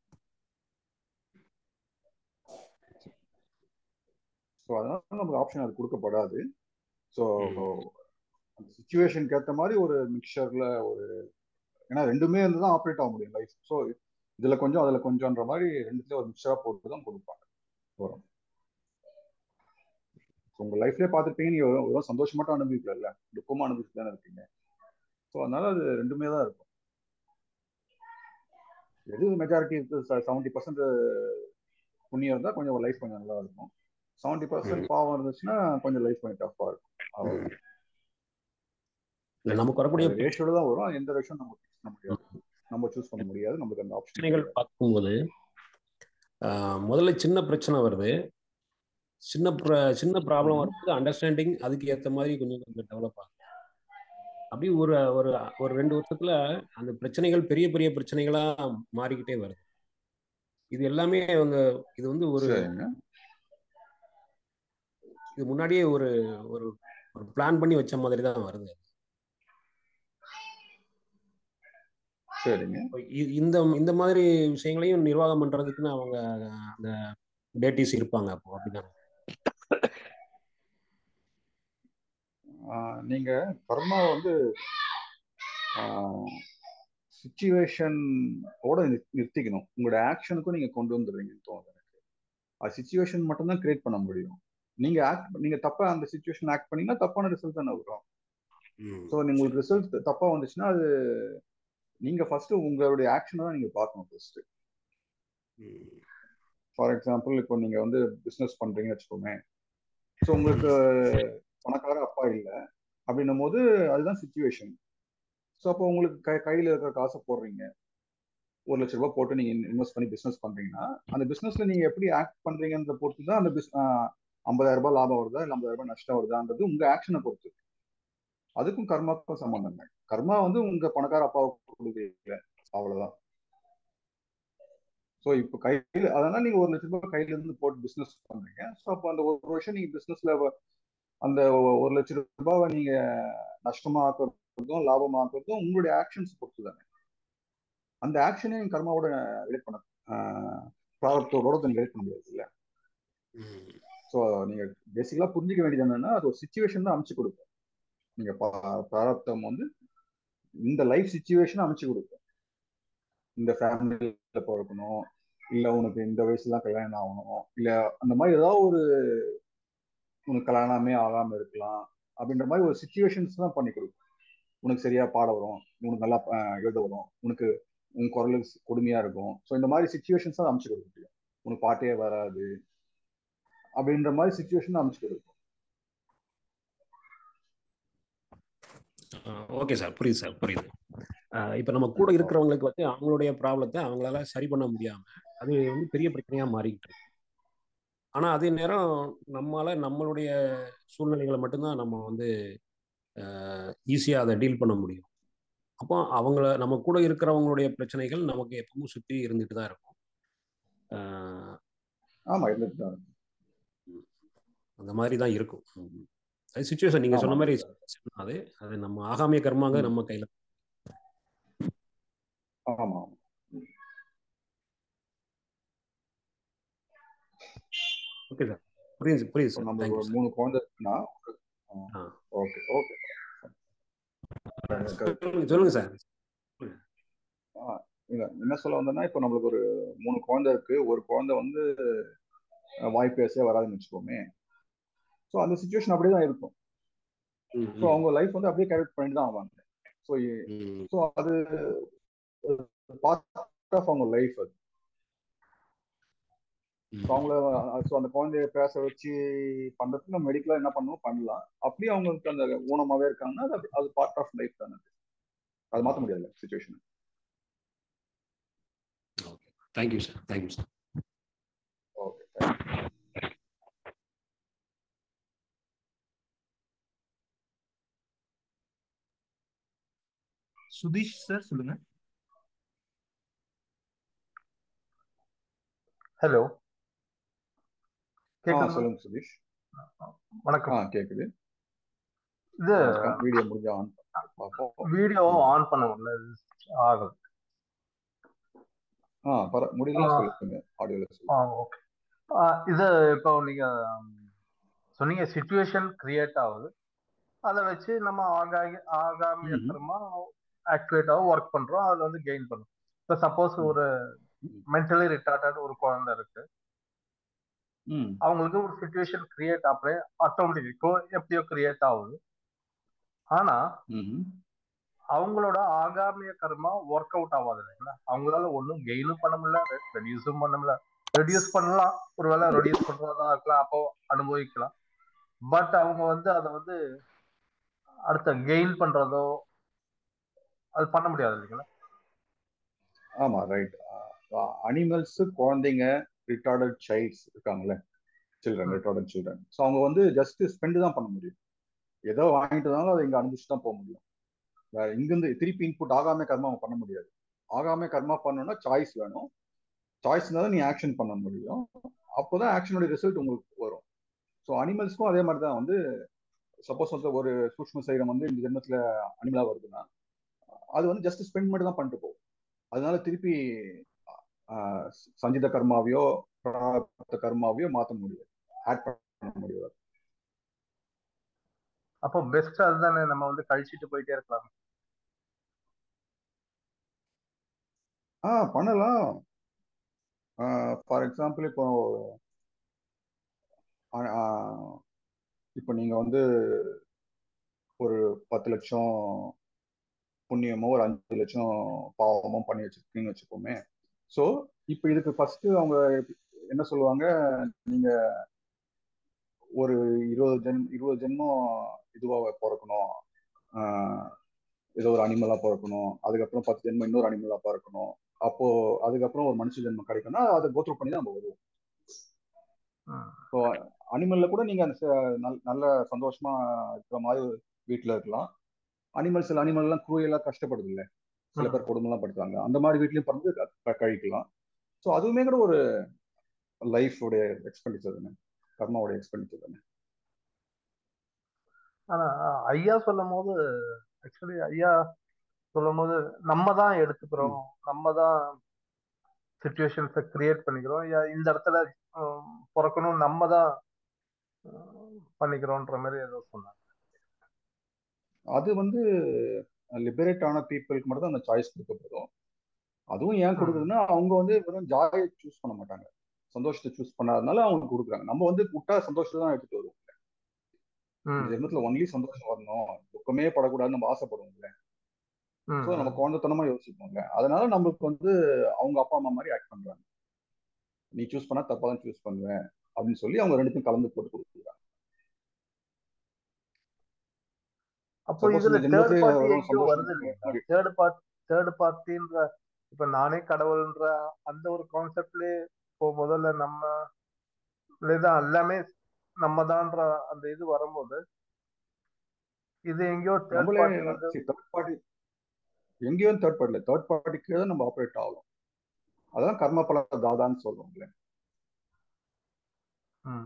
ஸோ அதனால நமக்கு ஆப்ஷன் அது கொடுக்கப்படாது ஸோ ம். அந்த சுச்சுவேஷனுக்கு ஏற்ற மாதிரி ஒரு மிக்சர்ல ஒரு ஏன்னா ரெண்டுமே இருந்து தான் ஆப்ரேட் ஆக முடியும் லைஃப் ஸோ இதுல கொஞ்சம் அதுல கொஞ்சம்ன்ற மாதிரி ரெண்டுத்துல ஒரு மிக்சரா போட்டு தான் கொடுப்பாங்க வரும் உங்க லைஃப்லயே பார்த்துருப்பீங்க நீங்க வெறும் வெறும் சந்தோஷம் மட்டும் அனுபவிக்கல துக்கமா அனுபவிச்சு தானே இருக்கீங்க ஸோ அதனால அது ரெண்டுமே தான் இருக்கும் எது மெஜாரிட்டி இருக்கு செவன்டி பர்சன்ட் புண்ணியம் இருந்தால் கொஞ்சம் லைஃப் கொஞ்சம் நல்லா இருக்கும் செவன்டி பர்சன்ட் பாவம் இருந்துச்சுன்னா கொஞ்சம் லைஃப் கொஞ்சம் டஃப்பாக இருக்கும் அவ்வளவுதான். இல்ல நமக்கு வரக்கூடிய அது ரேஷியோட தான் வரும் எந்த ரேஷியோ நம்ம fix பண்ண முடியாது நம்ம சூஸ் பண்ண முடியாது நமக்கு அந்த ஆப்ஷன் பிரச்சனைகள் பார்க்கும்போது ஆஹ், முதல்ல சின்ன பிரச்சனை வருது சின்ன பிர- சின்ன ப்ராப்ளம் ம்ஹும். வரும்போது அண்டர்ஸ்டாண்டிங் அதுக்கு ஏற்ற மாதிரி கொஞ்சம் கொஞ்சம் டெவலப் ஆகும் அப்படி ஒரு ஒரு ஒரு ரெண்டு வருஷத்துல அந்த பிரச்சனைகள் பெரிய பெரிய பிரச்சனைகளா மாறிக்கிட்டே வருது இது எல்லாமே அவங்க இது வந்து ஒரு சரிங்க இது முன்னாடியே ஒரு ஒரு ஒரு பிளான் பண்ணி வச்ச மாதிரி தான் வருது சரிங்க இ- இந்த இந்த மாதிரி விஷயங்களையும் நிர்வாகம் பண்றதுக்குன்னு அவங்க அந்த டேட்டிஸ் இருப்பாங்க அப்போ அப்படிதான் ஆஹ் நீங்க கர்மா வந்து சுச்சுவேஷன் ஓட நிறு- நிறுத்திக்கணும் உங்களோட ஆக்ஷனுக்கும் நீங்க கொண்டு வந்துடுறீங்கன்னு தோணுது எனக்கு அது சுச்சுவேஷன் மட்டும்தான் கிரியேட் பண்ண முடியும் நீங்க ஆக்ட் நீங்க தப்பா அந்த சுச்சுவேஷன் ஆக்ட் பண்ணீங்கன்னா தப்பான ரிசல்ட் தானே வரும் ஸோ உங்களுக்கு ரிசல்ட் தப்பா வந்துச்சுன்னா அது நீங்க ஃபர்ஸ்ட் உங்களுடைய ஆக்ஷனை தான் நீங்க பார்க்கணும் ஃபர்ஸ்ட் ஃபார் எக்ஸாம்பிள் இப்போ நீங்க வந்து பிஸ்னஸ் பண்றீங்கன்னு வச்சுக்கோங்க ஸோ உங்களுக்கு பணக்கார அப்பா இல்லை அப்படின்னும் போது அதுதான் சுச்சுவேஷன் ஸோ அப்போ உங்களுக்கு கை கையில் இருக்கிற காசை போடுறீங்க ஒரு லட்ச ரூபாய் போட்டு நீங்க இன்வெஸ்ட் பண்ணி பிஸ்னஸ் பண்றீங்கன்னா அந்த பிஸ்னஸ்ல நீங்க எப்படி ஆக்ட் பண்றீங்கன்றத பொறுத்து தான் அந்த பிஸ் ஐம்பதாயிரம் ரூபாய் லாபம் வருதா இல்லை ஐம்பதாயிரம் ரூபாய் நஷ்டம் வருதான்றது உங்க ஆக்ஷனை பொறுத்து அதுக்கும் கர்மாக்கும் சம்பந்தம் இல்லை கர்மா வந்து உங்க பணக்கார அப்பாவுக்கு கொடுக்குறீங்க அவ்வளவுதான் ஸோ இப்போ கையில் அதனால நீங்க ஒரு லட்ச ரூபாய் கையில இருந்து போட்டு பிசினஸ் பண்றீங்க ஸோ அப்போ அந்த ஒரு வருஷம் நீங்க பிசினஸ்ல அந்த ஒரு லட்ச ரூபாவை நீங்க நஷ்டமாக்குறதும் லாபமாக்குறதும் உங்களுடைய ஆக்ஷன்ஸ் பொறுத்து தானே அந்த ஆக்ஷனையும் கர்மாவோட ரிலேட் பண்ண ப்ராடக்டோட நீங்க ரிலேட் பண்ண முடியாது இல்ல ஸோ நீங்க பேசிக்கலா புரிஞ்சுக்க வேண்டியது என்னன்னா அது ஒரு சுச்சுவேஷன் தான் அமைச்சு கொடுக்கும் நீங்க பிராரப்தம் வந்து இந்த லைஃப் சுச்சுவேஷன் அமைச்சு கொடுக்கும் இந்த ஃபேமிலியில பிறக்கணும் இல்ல உனக்கு இந்த வயசுல தான் கல்யாணம் ஆகணும் இல்ல அந்த மாதிரி ஏதாவது ஒரு உனக்கு கல்யாணமே ஆகாம இருக்கலாம் அப்படின்ற மாதிரி ஒரு சுச்சுவேஷன்ஸ் தான் பண்ணி கொடுக்கும் உனக்கு சரியா பாட வரும் உனக்கு நல்லா எழுத வரும் உனக்கு உன் குரல் கொடுமையா இருக்கும் ஸோ இந்த மாதிரி சுச்சுவேஷன்ஸ் தான் அமைச்சு கொடுக்க முடியும் உனக்கு பாட்டே வராது அப்படின்ற மாதிரி சுச்சுவேஷன் அமைச்சு கொடுக்கும் ஓகே சார் புரியுது சார் புரியுது இப்போ நம்ம கூட இருக்கிறவங்களுக்கு வந்து அவங்களுடைய ப்ராப்ளத்தை அவங்களால சரி பண்ண முடியாம அது வந்து பெரிய பிரச்சனையா மாறிக்கிட்டு இருக்கு ஆனா அதே நேரம் நம்மளால நம்மளுடைய சூழ்நிலைகளை மட்டும்தான் நம்ம வந்து ஈஸியா அதை டீல் பண்ண முடியும் அப்போ அவங்கள நம்ம கூட இருக்கிறவங்களுடைய பிரச்சனைகள் நமக்கு எப்பவும் சுற்றி இருந்துட்டு தான் இருக்கும் ஆமா இருந்துட்டு தான் அந்த மாதிரி தான் இருக்கும் அது சுச்சுவேஷன் நீங்க சொன்ன மாதிரி அது அது நம்ம ஆகாமிய கர்மாங்க நம்ம கையில ஆமா ஓகே சார் புரியுது புரியுது சார் நம்ம ஒரு மூணு குழந்தை இருக்குன்னா ஓகே ஓகே சொல்லுங்க சார் இல்ல என்ன சொல்ல வந்தேன்னா இப்போ நம்மளுக்கு ஒரு மூணு குழந்தை இருக்கு ஒரு குழந்தை வந்து வாய் பேசவே வராதுன்னு வச்சுக்கோமே ஸோ அந்த சுச்சுவேஷன் அப்படியே தான் இருக்கும் ஸோ அவங்க லைஃப் வந்து அப்படியே கேரக்ட் பண்ணிட்டு தான் ஆவாங்க ஸோ ஸோ அது பார்ட் ஆஃப் அவங்க லைஃப் அது ஸோ அவங்கள ஸோ அந்த குழந்தைய பேச வச்சு பண்றதுக்கு நம்ம மெடிக்கலா என்ன பண்ணணும் பண்ணலாம் அப்படியே அவங்களுக்கு அந்த ஊனமாவே இருக்காங்கன்னா அது அது பார்ட் ஆஃப் லைஃப் தானே அது மாற்ற முடியாது situation thank you sir thank you sir okay Sudheesh sir சொல்லுங்க ஹலோ ஆ கேக்குதுங்களா சொல்லுங்க சுதீஷ் ஆ வணக்கம் கேக்குது இது வணக்கம் வீடியோ முடிஞ்சா ஆன் பார்ப்போம் வீடியோ ம் ஆன் பண்ண முடியல ஆகுது ஆ பர ஆ முடியலன்னா சொல்லுங்க ஆடியோல ஆ சொல்லுங்க ஓகே இது இப்போ நீங்க சொன்னீங்க சுச்சுவேஷன் கிரியேட் ஆகுது அதை வச்சு நம்ம ஆகாய ஆகாமிய ம் கர்மா ஆக்டிவேட்டாகவும் ஒர்க் பண்றோம் அதுல வந்து கெயின் பண்ணும் இப்போ சப்போஸ் ம் ஒரு ம் மென்டலி ரிட்டார்டட் ஒரு குழந்தை இருக்கு ம் அவங்களுக்கு ஒரு சுச்சுவேஷன் கிரியேட் அப்படியே ஆட்டோமேட்டிக்கோ எப்படியோ கிரியேட் ஆகுது ஆனா ம் அவங்களோட ஆகாமிய கர்மா ஒர்க் அவுட் ஆகாது இல்லைங்களா அவங்களால ஒன்றும் கெயினும் பண்ண முடியல ரெடியூஸும் பண்ண முடியல ரெடியூஸ் பண்ணலாம் ஒருவேளை ரெடியூஸ் பண்றதா இருக்கலாம் அப்போ அனுபவிக்கலாம் பட் அவங்க வந்து அதை வந்து அடுத்த கெயின் பண்றதோ அது பண்ண முடியாது இல்லைங்களா ஆமா ரைட் அனிமல்ஸ் குழந்தைங்க ரிட்டார்டட் சைல்ட்ஸ் இருக்காங்கல்ல சில்ட்ரன் ம் ரிட்டார்டட் சில்ட்ரன் ஸோ அவங்க வந்து ஜஸ்ட் ஸ்பெண்ட் தான் பண்ண முடியும் ஏதோ வாங்கிட்டு இருந்தாலும் அதை இங்க அனுப்பிச்சு தான் போக முடியும் வேற இங்கிருந்து திருப்பி இன்புட் ஆகாம கர்மா அவங்க பண்ண முடியாது ஆகாம கர்மா பண்ணணும்னா சாய்ஸ் வேணும் சாய்ஸ் இருந்தால் தான் நீ ஆக்ஷன் பண்ண முடியும் அப்போதான் ஆக்ஷனோட ரிசல்ட் உங்களுக்கு வரும் ஸோ அனிமல்ஸ்க்கும் அதே மாதிரி தான் வந்து சப்போஸ் வந்து ஒரு சூக்ஷ்ம சைரம் வந்து இந்த ஜென்மத்துல அனிமலா வருதுன்னா அது வந்து ஜஸ்ட் ஸ்பெண்ட் மட்டும் தான் பண்ணிட்டு போகும் அதனால திருப்பி ஆஹ், சஞ்சித கர்மாவையோ பிராரப்த கர்மாவையோ மாற்ற முடியாது ஆட் பண்ண முடியாது அப்போ பெஸ்ட் அதுதானே நம்ம வந்து கழிச்சிட்டு போயிட்டே இருக்கலாம் ஆ பண்ணலாம் ஃபார் எக்ஸாம்பிள் இப்போ ஆ- ஆ, இப்போ நீங்க வந்து ஒரு பத்து லட்சம் புண்ணியமோ ஒரு அஞ்சு லட்சம் பாவமோ பண்ணி வச்சிருக்கீங்கன்னு வச்சுக்கோமே ஸோ இப்போ இதுக்கு ஃபர்ஸ்ட் அவங்க என்ன சொல்லுவாங்க நீங்க ஒரு இருபது ஜென் இருபது ஜென்மம் இதுவாக பிறக்கணும் ஆஹ் ஏதோ ஒரு அனிமலா பிறக்கணும் அதுக்கப்புறம் பத்து ஜென்மம் இன்னொரு அனிமலா பிறக்கணும் அப்போ அதுக்கப்புறம் ஒரு மனுஷ ஜென்மம் கிடைக்கும்னா அதை கோத்ரூ பண்ணி தான் நம்ம வருவோம் ம் ஸோ அனிமல்ல கூட நீங்க அந்த ச- நல்- நல்ல சந்தோஷமா இருக்கிற மாதிரி ஒரு வீட்டுல இருக்கலாம் அனிமல் சில அனிமல் எல்லாம் குரூயெல்லாம் கஷ்டப்படுது இல்ல சில ம் பேர் கொடுமைலாம் படுத்துறாங்க அந்த மாதிரி வீட்லயும் பிறந்து க- க- கழிக்கலாம் ஸோ அதுவுமே கூட ஒரு லைஃப் உடைய எக்ஸ்பெண்டிச்சர் தானே கர்மாவுடைய எக்ஸ்பெண்டிச்சர் தானே ஆனா ஐயா சொல்லும் போது ஆக்சுவலி ஐயா சொல்லும் போது நம்ம தான் ம் எடுத்துக்கிறோம் நம்ம தான் சுச்சுவேஷன்ஸை கிரியேட் பண்ணிக்கிறோம் யா- இந்த இடத்துல ஹம், பிறக்கணும் நம்ம தான் பண்ணிக்கிறோன்ற மாதிரி ஏதோ சொன்னாங்க அது வந்து லிபரேட் ஆன பீப்புளுக்கு மட்டும் தான் அந்த சாய்ஸ் கொடுக்கப்படும் அதுவும் ஏன் ம் கொடுக்குதுன்னா அவங்க வந்து வெறும் ஜாயை சூஸ் பண்ண மாட்டாங்க சந்தோஷத்தை சூஸ் பண்ணாதனால அவங்க கொடுக்குறாங்க நம்ம வந்து விட்டா சந்தோஷத்தை தான் எடுத்துட்டு வருவோம் இந்த ம் ஜென்மத்துல ஒன்லி சந்தோஷம் வரணும் துக்கமே படக்கூடாதுன்னு நம்ம ஆசைப்படுவோம்ல ம் ஸோ நம்ம ம். குழந்தைத்தனமா யோசிப்போம்ல அதனால நம்மளுக்கு வந்து அவங்க அப்பா அம்மா மாதிரி ஆக்ட் பண்றாங்க நீ சூஸ் பண்ணா தப்பா தான் சூஸ் பண்ணுவேன் அப்படின்னு சொல்லி அவங்க ரெண்டுத்தையும் கலந்து போட்டு கொடுக்குறாங்க அப்போ சப்போஸ் இதுல இந்த தேர்ட் ஜென்மத்திலே பார்ட்டி வெறும் எங்கேயோ வருது சந்தோஷம் இல்லைங்களா தேர்ட் பார்ட் தேர்ட் பார்ட்டின்ற இப்ப நானே கடவுள்ன்ற அந்த ஒரு கான்செப்ட்லயே இப்போ முதல்ல நம்ம தான் எல்லாமே நம்ம தான்ற அந்த இது வரும்போது இது எங்கேயோ தேர்ட் நம்மளே பார்ட்டி வந்து தேர்ட் பார்ட்டி எங்கேயும் தேர்ட் பார்ட்டில தேர்ட் பார்ட்டிக்கு தான் நம்ம ஆப்ரேட் ஆகும் அதான் கர்ம பல தாதான்னு சொல்றோம்ல ம்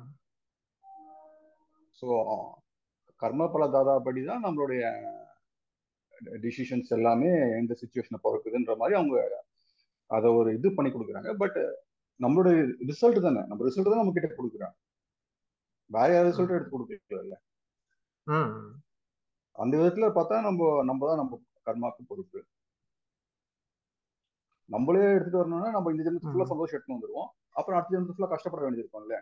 ஸோ கர்ம பல தாதா படி தான் நம்மளுடைய டிசிஷன்ஸ் எல்லாமே எந்த சுச்சுவேஷனை பிறக்குதுன்ற மாதிரி அவங்க அதை ஒரு இது பண்ணி கொடுக்குறாங்க பட் நம்மளுடைய ரிசல்ட் தானே நம்ம ரிசல்ட் தான் நம்ம கிட்ட கொடுக்குறாங்க வேற யார் ரிசல்ட் ம் எடுத்து கொடுக்கல ம் அந்த விதத்துல பார்த்தா நம்ம நம்ம தான் நம்ம கர்மாக்கு பொறுப்பு நம்மளே எடுத்துட்டு வரணும்னா நம்ம இந்த ஜென்மத்து ஃபுல்லா ம் சந்தோஷம் எடுத்துட்டு வந்துருவோம் அப்புறம் அடுத்த ஜென்மத்து ஃபுல்லா கஷ்டப்பட வேண்டியிருக்கும்ல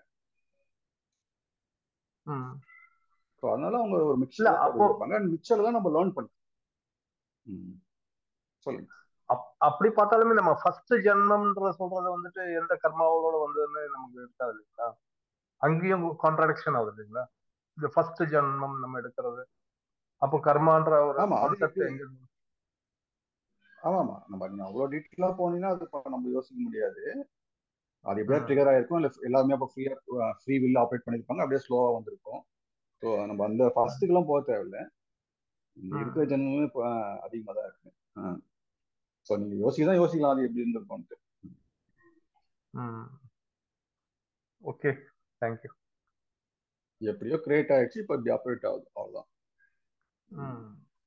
ம் ஸோ அதனால அவங்க ஒரு இல்ல மிக்சர் அப்போ இருப்பாங்க அண்ட் மிக்சர் தான் நம்ம லேர்ன் பண்ணி ம். சொல்லுங்க அப் அப்படி பார்த்தாலுமே நம்ம ஃபர்ஸ்ட் ஜென்மம்ன்ற சொல்றது வந்துட்டு எந்த கர்மாவோட வந்ததுன்னு நமக்கு இருக்காது இல்லைங்களா அங்கேயும் கான்ட்ராடிக்ஷன் ஆகுது இல்லைங்களா இந்த ஃபர்ஸ்ட் ஜென்மம் நம்ம எடுக்கிறது அப்போ கர்மான்ற ஒரு ஆமா அது கான்செப்ட் எப்படி எங்க ஆமா ஆமா நம்ம நீங்க அவ்வளவு டீட்டெயிலா போனீங்கன்னா அது இப்ப நம்ம யோசிக்க முடியாது அது எப்படியா ம் ட்ரிகர் ஆயிருக்கும் இல்ல எல்லாருமே அப்ப ஃப்ரீயா ஃப்ரீ வில் ஆப்ரேட் பண்ணிருப்பாங்க அப்படியே ஸ்லோவா வந்திருக்கும் ஸோ நம்ம அந்த ஃபர்ஸ்ட்டுக்கெல்லாம் போக தேவையில்ல இந்த ம் இருக்கிற ஜென்மமே இப்போ அதிகமாக தான் இருக்கு ஸோ நீங்க யோசிக்க தான் யோசிக்கலாம் அது எப்படி இருந்திருக்கும்ட்டு ம் ஓகே தேங்க்யூ எப்படியோ கிரியேட் ஆயிடுச்சு இப்போ இப்படி ஆப்ரேட் ஆகுது அவ்வளவுதான் ம்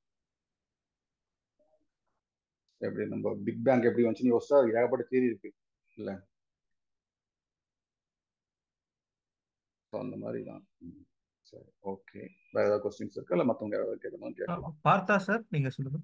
எப்படி நம்ம பிக் பேங்க் எப்படி வந்துச்சுன்னு யோசிச்சா அதுக்கு ஏகப்பட்ட தேதி இருக்கு இல்ல So, அந்த மாதிரி தான் ம். சரி ஓகே வேற ஏதாவது கொஸ்டின்ஸ் இருக்கா இல்ல மத்தவங்க யாராவது கேட்கணும் கேட்கலாம் பார்த்தா சார் நீங்க சொல்லுங்க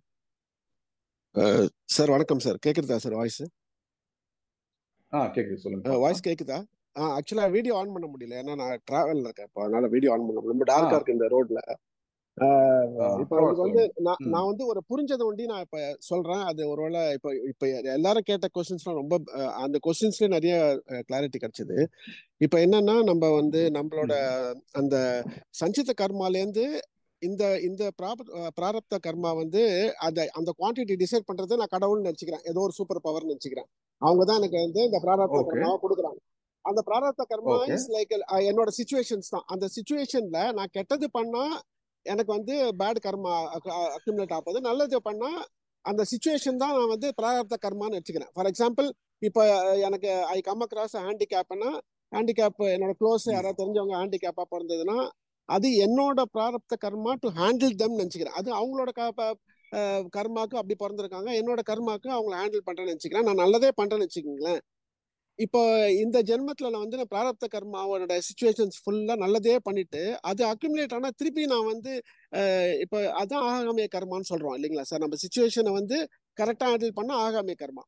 சார் வணக்கம் சார் கேக்குதா சார் வாய்ஸ் ஆ கேக்குது சொல்லுங்க பார்த்தா. வாய்ஸ் கேக்குதா ஆ ஆக்சுவலா வீடியோ ஆன் பண்ண முடியல ஏன்னா நான் டிராவல்ல இருக்கேன் இப்போ அதனால வீடியோ ஆன் பண்ண முடியல ரொம்ப டார்க்கா ஆ. இருக்கு இந்த ரோட்ல ஆ, இப்போ பரவாயில்ல உங்களுக்கு வந்து சொல்லுங்க நான் ம் நான் வந்து ஒரு புரிஞ்சதை ஒண்டி நான் இப்ப சொல்றேன் அது ஒருவேளை இப்போ இப்போ எல்லாரும் கேட்ட கொஸ்டின்ஸ்லாம் ரொம்ப அஹ், அந்த கொஸ்டின்ஸ்ல நிறைய கிளாரிட்டி கிடைச்சது இப்போ என்னன்னா நம்ம வந்து நம்மளோட ம் அந்த சஞ்சித கர்மாலேருந்து இந்த இந்த பிராப அஹ், பிராரப்த கர்மா வந்து அந்த அந்த குவான்டிட்டி டிசைட் பண்றது நான் கடவுள்னு நினைச்சுக்கிறேன் ஏதோ ஒரு சூப்பர் பவர்னு நினைச்சுக்கிறேன் அவங்க தான் எனக்கு வந்து இந்த பிராரப்த ஓகே கர்மாவை கொடுக்குறாங்க அந்த பிராரப்த கர்மா ஓகே இஸ் லைக் என்னோட சுச்சுவேஷன்ஸ் தான் அந்த சுச்சுவேஷன்ல நான் கெட்டது பண்ணா எனக்கு வந்து பேட் கர்மா அக்யூமுலேட் ஆகுது நல்லது பண்ணா அந்த சுச்சுவேஷன் தான் நான் வந்து பிராரப்த கர்மான்னு வச்சுக்கிறேன் ஃபார் எக்ஸாம்பிள் இப்போ எனக்கு ஐ கம் அக்ராஸ் ஹேண்டிகேப்னா ஹேண்டிகேப் என்னோட க்ளோஸ் ம் யாராவது தெரிஞ்சவங்க ஹேண்டிகேப்பா பிறந்ததுன்னா அது என்னோட பிராரப்த கர்மா டு ஹேண்டில் தம் நினச்சிக்கிறேன் அது அவங்களோட க- ப- அஹ் கர்மாக்கு அப்படி பிறந்திருக்காங்க என்னோட கர்மாக்கு அவங்கள ஹேண்டில் பண்றேன்னு நினச்சிக்கிறேன் நான் நல்லதே பண்றேன்னு வச்சுக்கோங்களேன் இப்போ இந்த ஜென்மத்துல நான் வந்து நான் பிராரப்த கர்மாவோட சுச்சுவேஷன்ஸ் ஃபுல்லா நல்லதே பண்ணிட்டு அது அக்யூமுலேட் ஆனா திருப்பி நான் வந்து அஹ், இப்போ அதான் ஆகாமிய கர்மான்னு சொல்றோம் இல்லைங்களா சார் நம்ம சுச்சுவேஷனை வந்து கரெக்டா ஹேண்டில் பண்ணா ஆகாமிய கர்மா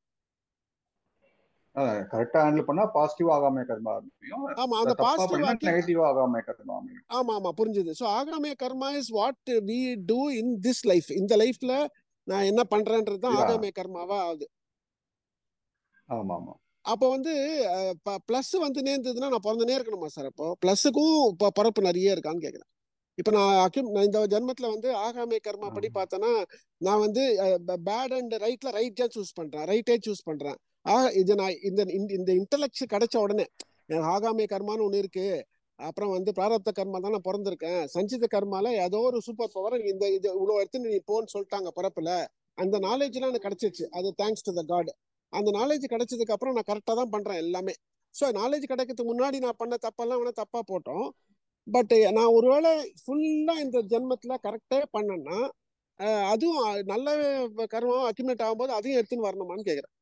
கரெக்டா ஹேண்டில் பண்ணா பாசிட்டிவ் ஆகாம கர்மா அமையும் ஆமா அந்த தப்பா பாசிட்டிவ் பண்ணினா ஆக்கி நெகட்டிவா ஆகாம கர்மா அமையும் ஆமா ஆமா புரிஞ்சுது so agamiya karma is what we do in this life இந்த லைஃப்ல நான் என்ன பண்றேன்றது தான் யா ஆகாமிய கர்மாவா ஆகுது ஆமா ஆமா அப்போ வந்து ப்ளஸ் வந்து நேர்ந்ததுன்னா நான் பிறந்தனே இருக்கணுமா சார் அப்போ ப்ளஸுக்கும் இப்போ பரப்பு நிறைய இருக்கான்னு கேட்குறேன் இப்போ நான் அக்யூம் நான் இந்த ஜென்மத்தில் வந்து ஆகாமிய கர்மா படி ஆமா. பார்த்தேன்னா நான் வந்து பேட் அண்ட் ரைட்ல ரைட்டே சூஸ் பண்றேன் ரைட்டே சூஸ் பண்றேன் ஆக இது நான் இந்த இந்த- இந்த இன்டலெக்ட் கிடைச்ச உடனே எனக்கு ஆகாமிய கர்மான்னு ஒன்று இருக்கு அப்புறம் வந்து பிராரப்த கர்மா தான் நான் பிறந்திருக்கேன் சஞ்சித கர்மால ஏதோ ஒரு சூப்பர் பவர் இந்த இது இவ்வளோ எடுத்து நீ போன்னு சொல்லிட்டாங்க பிறப்புல அந்த நாலேஜ்லாம் எனக்கு கிடைச்சிருச்சு அது தேங்க்ஸ் டு த காட் அந்த நாலேஜ் கிடைச்சதுக்கு அப்புறம் நான் கரெக்டாக தான் பண்றேன் எல்லாமே ஸோ நாலேஜ் கிடைக்கிறதுக்கு முன்னாடி நான் பண்ண தப்பெல்லாம் வேணா தப்பா போட்டோம் பட் நான் ஒருவேளை ஃபுல்லா இந்த ஜென்மத்துல கரெக்டே பண்ணேன்னா அஹ், அதுவும் அஹ், நல்ல கர்மாவும் அக்யூமேட் ஆகும்போது அதையும் எடுத்துன்னு வரணுமான்னு கேக்குறேன்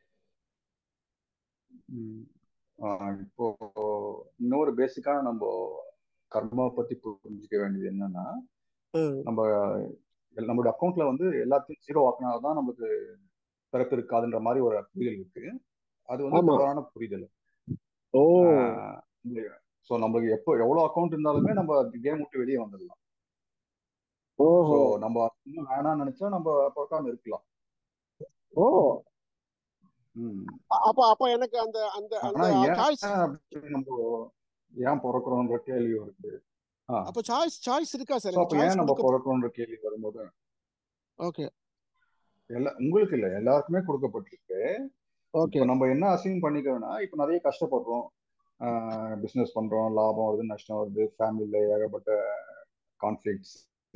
ம். ஆ, இப்போ இன்னொரு பேசிக்கான நம்ம கர்மாவை பத்தி புரிஞ்சுக்க வேண்டியது என்னன்னா ம், நம்ம எல்- நம்மளோட அக்கௌண்ட்ல வந்து எல்லாத்தையும் ஜீரோ ஆக்கினாதான் நம்மளுக்கு பிறப்பு இருக்காதுன்ற மாதிரி ஒரு புரிதல் இருக்கு அது வந்து ஆமா தவறான புரிதல் ஓ ஸோ நம்மளுக்கு எப்போ எவ்வளோ அக்கௌண்ட் இருந்தாலுமே நம்ம கேம் விட்டு வெளியே வந்துடலாம் ஸோ ஓஹோ நம்ம இன்னும் வேணாம்னு நினைச்சா நம்ம பிறக்காம இருக்கலாம் ஓ ம். அ- அப்ப அப்ப எனக்கு அந்த அந்த அந்த ஆனா ஏன் சாய்ஸ் அப்படி நம்ம ஏன் பிறக்கிறோன்ற கேள்வி வருது ஆ அப்ப சாய்ஸ் சாய்ஸ் இருக்கா சார் ஸோ எனக்கு அப்போ ஏன் சாய்ஸ் நம்ம கொடுக்க பிறக்கிறோன்ற கேள்வி வரும்போது ஓகே எல்லா உங்களுக்கு இல்லை எல்லாருக்குமே கொடுக்கப்பட்டிருக்கு ஓகே இப்போ நம்ம என்ன அசைன் பண்ணிக்கிறோம்னா இப்போ நிறைய கஷ்டப்படுறோம் பிஸ்னஸ் பண்றோம் லாபம் வருது நஷ்டம் வருது ஃபேமிலியில ஏகப்பட்ட கான்ஃபிளிக்ஸ்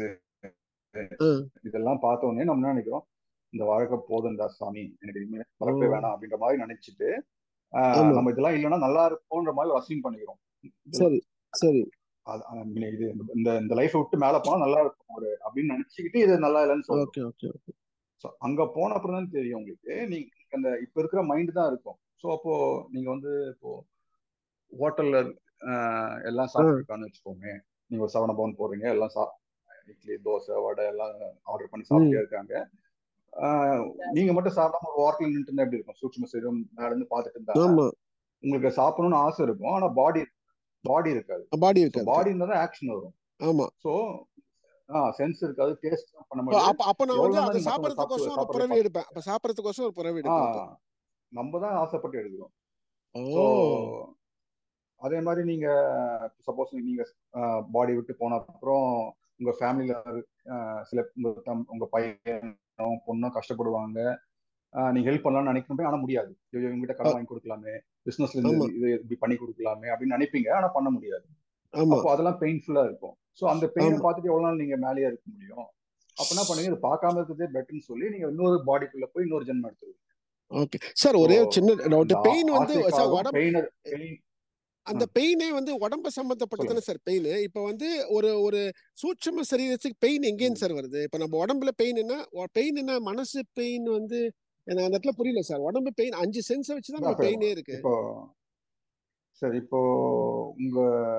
ம் இதெல்லாம் பார்த்த உடனே நம்ம என்ன நினைக்கிறோம் இந்த வாழ்க்கை போதும்டா சாமி எனக்கு இனிமே ஓ பிறப்பே வேணாம் அப்படின்ற மாதிரி நினைச்சிட்டு ஆஹ் ஆமா நம்ம இதெல்லாம் இல்லைன்னா நல்லா இருக்கும்ன்ற மாதிரி அசைன் பண்ணிக்கிறோம் இதெல்லாம் சரி சரி அது I mean, இது இந்த இந்த லைஃப்பை விட்டு மேல போனா நல்லா இருக்கும் ஒரு அப்படின்னு நினைச்சுக்கிட்டு இது நல்லா இல்லைன்னு சொல்றோம் ஓகே ஓகே ஓகே ஸோ அங்க போன அப்புறம் தான் தெரியும் உங்களுக்கு நீங்க அந்த இப்ப இருக்கிற மைண்ட் தான் இருக்கும் ஸோ அப்போ நீங்க வந்து இப்போ ஹோட்டல்ல எல்லாம் ஆ சாப்பிட்டுருக்கான்னு வச்சுக்கோங்க நீங்க ஒரு செவன் பவுன் போடுறீங்க எல்லாம் சா இட்லி தோசை வடை எல்லாம் ஆர்டர் பண்ணி ம் சாப்பிட்டே இருக்காங்க ஆஹ் நீங்க மட்டும் சாப்பிடாம ஒரு ஹோட்டல் நின்று இருந்தா எப்படி இருக்கும் சூட்சும சரீரம் மேல இருந்து பார்த்துட்டு இருந்தா ஆமா உங்களுக்கு சாப்பிடணும்னு ஆசை இருக்கும் ஆனா பாடி பாடி இருக்காது பாடி ஸோ இருக்காது பாடி இருந்தா தான் ஆக்ஷன் வரும் ஆமா ஸோ ஆ சென்ஸ் இருக்காது டேஸ்ட் பண்ண அப்ப முடியாது அப்ப அப்ப நான் எவ்வளவு வந்து தான் அதை நீங்க மற்றவங்க சாப்பிட்டு சாப்பிடறதுக்கோசம் ஒரு சாப்பிட்றத பிறவி பார்த்து எடுப்பேன் அப்ப சாப்பிடறதுக்கோசம் ஒரு பிறவி ஆ எடுப்பேன் அப்போ நம்ம தான் ஆசைப்பட்டு எடுக்கிறோம் ஓ ஸோ அதே மாதிரி நீங்க சப்போஸ் நீங்க பாடி விட்டு போன அப்புறம் உங்க ஃபேமிலியில சில உங்க தம் உங்க பையனோ பொண்ணோ கஷ்டப்படுவாங்க ஆஹ் நீங்க ஹெல்ப் பண்ணலாம்னு நினைக்கணும் ஆனா முடியாது ஐயோ, இவங்ககிட்ட அ- கடன் வாங்கி கொடுக்கலாமே பிசினஸ்ல இருந்து ஆமா இது இப்படி பண்ணி கொடுக்கலாமே அப்படின்னு நினைப்பீங்க ஆனா பண்ண முடியாது ஆமா அப்போ அதெல்லாம் பெயின்ஃபுல்லா இருக்கும் ஸோ அந்த பெயினை ஆமா பார்த்துட்டு எவ்வளவு நாள் நீங்க மேலேயே இருக்க முடியும் அப்ப என்ன பண்ணுவீங்க இது பார்க்காம இருக்கிறதே பெட்டர்னு சொல்லி நீங்க இன்னொரு பாடிக்குள்ள போய் இன்னொரு ஜென்மம் எடுத்துருவீங்க ஓகே சார் ஸோ ஒரே ஒரு சின்ன டவுட் அந்த ஆ- பெயின் வந்து சார் ஆசைக்காகவும் உடம்பு பெயின் பெயின் அந்த பெயினே வந்து உடம்ப சம்பந்தப்பட்டதானே சார் பெயின் இப்போ வந்து ஒரு ஒரு சூட்சம சரீரத்துக்கு பெயின் எங்கேருந்து சார் வருது இப்போ நம்ம உடம்புல பெயின்னா பெயின்னா மனசு பெயின் வந்து எனக்கு அந்த இடத்துல புரியல சார் உடம்பு பெயின் அஞ்சு சென்ஸை வச்சு தான் நம்ம அதான் பெயினே இருக்கு இப்போ சரி இப்போ உங்க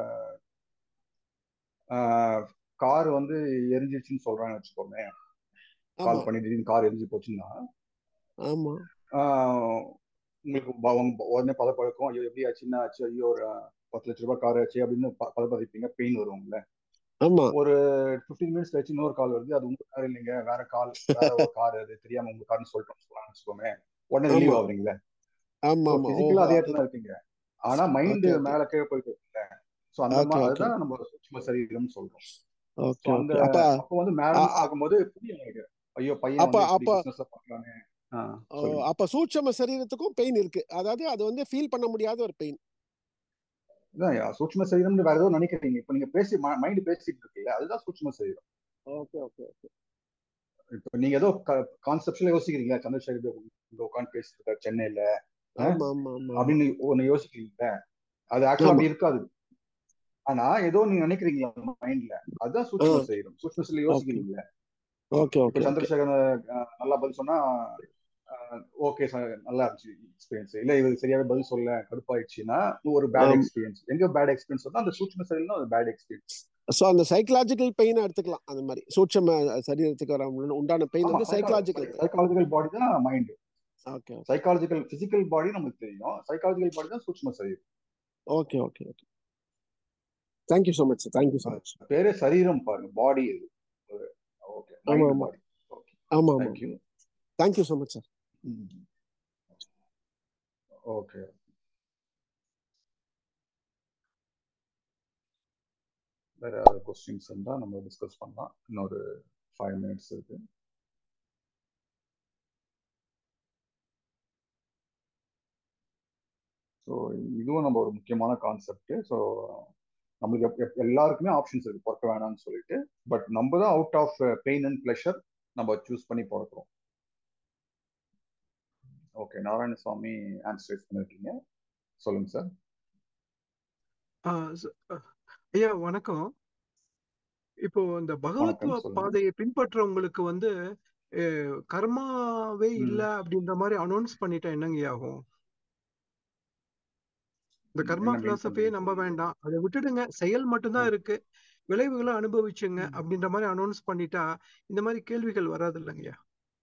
கார் வந்து எரிஞ்சிருச்சுன்னு சொல்றாங்கன்னு வச்சுக்கோமே ஆமா கால் பண்ணி திடீர்னு கார் எரிஞ்சு போச்சுன்னா ஆமா ஆஹ் உங்களுக்கு ப- உங்க உடனே பதப்பழக்கம் ஐயோ எப்படி ஆச்சுன்னா ஆச்சு ஐயோ ஒரு பத்து லட்ச ரூபாய் கார் ஆச்சு அப்படின்னு ப- பதப்பதிப்பீங்க பெயின் வரும்ல ஆமா ஒரு ஃபிஃப்டீன் மினிட்ஸ் கழிச்சு இன்னொரு கால் வருது அது உங்க கார் இல்லைங்க வேற கால் வேற ஒரு கார் அது தெரியாம உங்க கார்னு சொல்லிட்டோம் சொல்லலாம்னு வச்சுக்கோமே உடனே ஆமா ரிலீவ் ஆகுறீங்களே ஆமா ஸோ ஆமா பிசிக்கலா ஓஹோ அதே அது இடத்துல தான் இருக்கீங்க ஆனா மைண்டு ஓகே ஓகே மேல கீழே போயிட்டு இருக்குல்ல ஸோ அந்த ஓகே மாதிரி ஓகே அதுதான் நம்ம சூட்சும சரீரம்னு சொல்றோம் ஸோ ஓகே அந்த ஓகே அப்ப அப்போ வந்து அ- மேலன்னு அ- பார்க்கும்போது புரியும் எனக்கு ஐயோ பையன் அப்ப வந்து இப்படி அப்ப பிசினஸ் பண்றானே ஆ ஓ, சொல்லுங்க அப்ப சூட்சம சரீரத்துக்கும் பெயின் இருக்கு அதாவது அது வந்து ஃபீல் பண்ண முடியாத ஒரு பெயின் இதான் யா, சூட்சும சரீரம்னு வேற ஏதோ நினைக்கிறீங்க இப்போ நீங்க பேசி மைண்ட் பேசிட்டு இருக்கீங்க அதுதான் சூட்சும சரீரம் ஓகே ஓகே ஓகே இப்போ நீங்க ஏதோ கான்செப்ட்ல யோசிக்கிறீங்க சந்திரசேகர் இங்க உட்காந்து பேசிட்டு இருக்காரு சென்னையில ஆ? ஆமா ஆமா ஆமா ஆமா அப்படின்னு ஒண்ணு யோசிக்கிறீங்க அது ஆக்சுவலா ஆமா அப்படி இருக்காது ஆனா ஏதோ நீங்க நினைக்கிறீங்களா மைண்ட்ல அதுதான் ஆ சூட்சும சரீரம் சூட்சும சரீரம் ஓகே யோசிக்கிறீங்க ஓகே இப்போ ஓகே ஓகே சந்திரசேகர் அஹ், நல்லா பதில் சொன்னா ஓகே நல்லா இருந்துச்சு எக்ஸ்பீரியன்ஸ் இல்ல இவர் சரியாவே பதில் சொல்ல கடுப்பாயிடுச்சுன்னா ஒரு பேட் ஆம் எக்ஸ்பீரியன்ஸ் எங்க பேட் எக்ஸ்பீரியன்ஸ் சொன்னா அந்த சூட்சும சரீரம் ஒரு பேட் எக்ஸ்பீரியன்ஸ் ஸோ அந்த சைக்கலாஜிக்கல் பெயினை எடுத்துக்கலாம் அந்த மாதிரி சூட்சம சரீரத்துக்கு வர உண்டான பெயின் ஆமா வந்து சைக்கலாஜிக்கல் பெயின் சைக்காலஜிக்கல் பாடி தான் mind okay okay psychological physical body நமக்கு தெரியும் சைக்காலஜிக்கல் பாடி தான் சூட்சும சரீரம் okay okay okay thank you so much sir thank you so அது மச் பேரே சரீரம் பாருங்க பாடி இது ஓகே ஆமா மைண்ட் ஆமா பாடி ஓகே ஆமா ஆமா thank you thank you so much sir okay வேற ஏதாவது கொஸ்டின்ஸ் இருந்தா நம்ம டிஸ்கஸ் பண்ணலாம் இன்னொரு ஃபைவ் மினிட்ஸ் இருக்கு ஸோ இதுவும் நம்ம ஒரு முக்கியமான கான்செப்ட் ஸோ நம்மளுக்கு எப்- எப்- எல்லாருக்குமே ஆப்ஷன்ஸ் இருக்கு பிறக்க வேணாம்னு சொல்லிட்டு பட் நம்ம தான் out of pain and pleasure நம்ம சூஸ் பண்ணி பிறக்கிறோம் ஓகே நாராயணசுவாமி ஆன்சர் பண்ணிருக்கீங்க சொல்லுங்க சார் ஆ, ச- அ, ஐயா வணக்கம் இப்போ இந்த பகவத்வ வணக்கம் சொல்லுங்க பாதையை பின்பற்றவங்களுக்கு வந்து அஹ், கர்மாவே இல்ல ம் அப்படின்ற மாதிரி அனௌன்ஸ் பண்ணிட்டா என்னங்க ஆகும் இந்த கர்மா என்ன மீன் பிலாசபியே பண்றீங்க நம்ப வேண்டாம் அதை விட்டுடுங்க செயல் மட்டும்தான் இருக்கு விளைவுகளை அனுபவிச்சுங்க ம். அப்படின்ற மாதிரி அனௌன்ஸ் பண்ணிட்டா இந்த மாதிரி கேள்விகள் வராது இல்லைங்கய்யா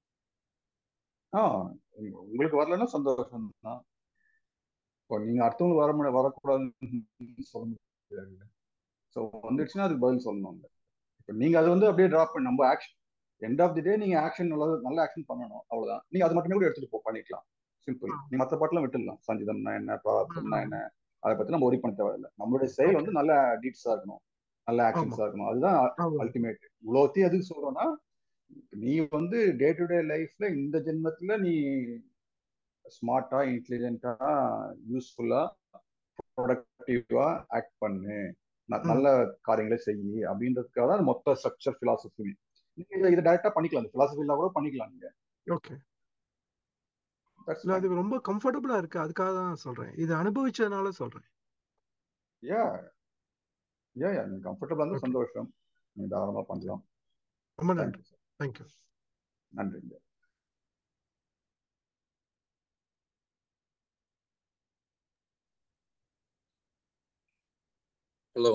ஆ உங்களுக்கு வரலன்னா சந்தோஷம் தான் இப்போ நீங்க அடுத்தவங்களுக்கு வர முடிய வரக்கூடாதுன்னு சொல்ல முடியாது ஸோ வந்துடுச்சுன்னா அதுக்கு பதில் சொல்லணும் இப்போ நீங்க அதை வந்து அப்படியே டிராப் பண்ணி நம்ம action end of the day நீங்க ஆக்ஷன் நல்ல நல்ல ஆக்ஷன் பண்ணணும் அவ்வளவுதான் நீங்க அது மட்டுமே கூட எடுத்துட்டு போ பண்ணிக்கலாம் சிம்பிள் நீ மற்ற பாட்டுலாம் விட்டுடலாம் சங்கீதம்னா என்ன பிரார்த்தம்னா என்ன அதை பத்தி நம்ம ஒரி பண்ண தேவையில்லை நம்மளுடைய செயல் வந்து நல்ல டீட்ஸா இருக்கணும் நல்ல ஆக்ஷன்ஸா இருக்கணும் அதுதான் ஆமா அல்டிமேட் இவ்வளோத்தையும் எதுக்கு சொல்றோம்னா நீ வந்து டே டு டே லைஃப்ல இந்த ஜென்மத்துல நீ ஸ்மார்ட்டா இன்டெலிஜென்ட்டா யூஸ்ஃபுல்லா ப்ரொடக்டிவா ஆக்ட் பண்ணு ந- நல்ல காரியங்களை செய் அப்படின்றதுக்காக தான் மொத்த ஸ்ட்ரக்சர் பிலாசபியுமே நீங்க இதை இதை டைரக்டா பண்ணிக்கலாம் இந்த பிலாசபில கூட பண்ணிக்கலாம் நீங்க ஓகே தட்ஸ் இல்ல ஃபைன் அது ரொம்ப கம்ஃபர்டபுளா இருக்கு அதுக்காக தான் சொல்றேன் இது அனுபவிச்சதுனால சொல்றேன் யா யா யா நீங்க கம்ஃபர்டபுளா இருந்தா ஓகே சந்தோஷம் நீங்க தாராளமா பண்ணலாம் ரொம்ப நன்றி தேங்க்யூ சார் தேங்க்யூ நன்றிங்க ஹலோ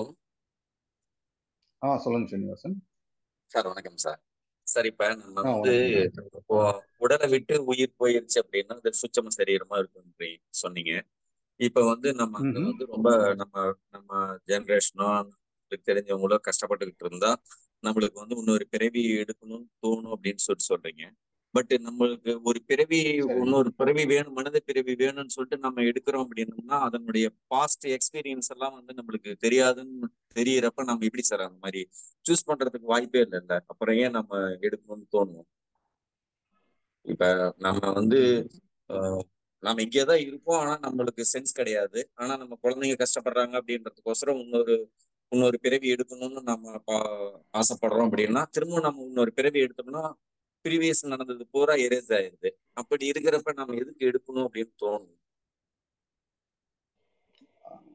ஆ சொல்லுங்க ஸ்ரீனிவாசன் சார் வணக்கம் சார் சார் இப்ப நம்ம ஆ வந்து வணக்கம் இப்போ உடலை விட்டு உயிர் போயிருச்சு அப்படின்னா அது சுச்சம சரீரமா இருக்கும் சொன்னீங்க இப்ப வந்து நம்ம அங்க ம்ஹும். வந்து ரொம்ப நம்ம நம்ம ஜெனரேஷனோ நம்மளுக்கு தெரிஞ்சவங்களோ கஷ்டப்பட்டுக்கிட்டு இருந்தா நம்மளுக்கு வந்து இன்னொரு பிறவி எடுக்கணும்னு தோணும் அப்படின்னு சொல்லிட்டு சொல்றீங்க பட் நம்மளுக்கு ஒரு பிறவி சரி இன்னொரு பிறவி வேணும் மனித பிறவி வேணும்னு சொல்லிட்டு நம்ம எடுக்கிறோம் அப்படின்னோம்னா அதனுடைய பாஸ்ட் எக்ஸ்பீரியன்ஸ் எல்லாம் வந்து நம்மளுக்கு தெரியாதுன்னு தெரியறப்ப நம்ம எப்படி சார் அந்த மாதிரி சூஸ் பண்றதுக்கு வாய்ப்பே இல்லைல்ல அப்புறம் ஏன் நம்ம எடுக்கணும்னு தோணும் இப்ப நம்ம வந்து ஆஹ், நாம இங்கேதான் இருப்போம் ஆனா நம்மளுக்கு சென்ஸ் கிடையாது ஆனா நம்ம குழந்தைங்க கஷ்டப்படுறாங்க அப்படின்றதுக்கோசரம் இன்னொரு இன்னொரு பிறவி எடுக்கணும்னு நம்ம பா ஆசைப்படுறோம் அப்படின்னா திரும்ப நம்ம இன்னொரு பிறவி எடுத்தோம்னா ப்ரீவியஸ் நடந்தது பூரா எரேஸ் ஆயிருது அப்படி இருக்கிறப்ப நம்ம எதுக்கு எடுக்கணும் அப்படின்னு தோணும்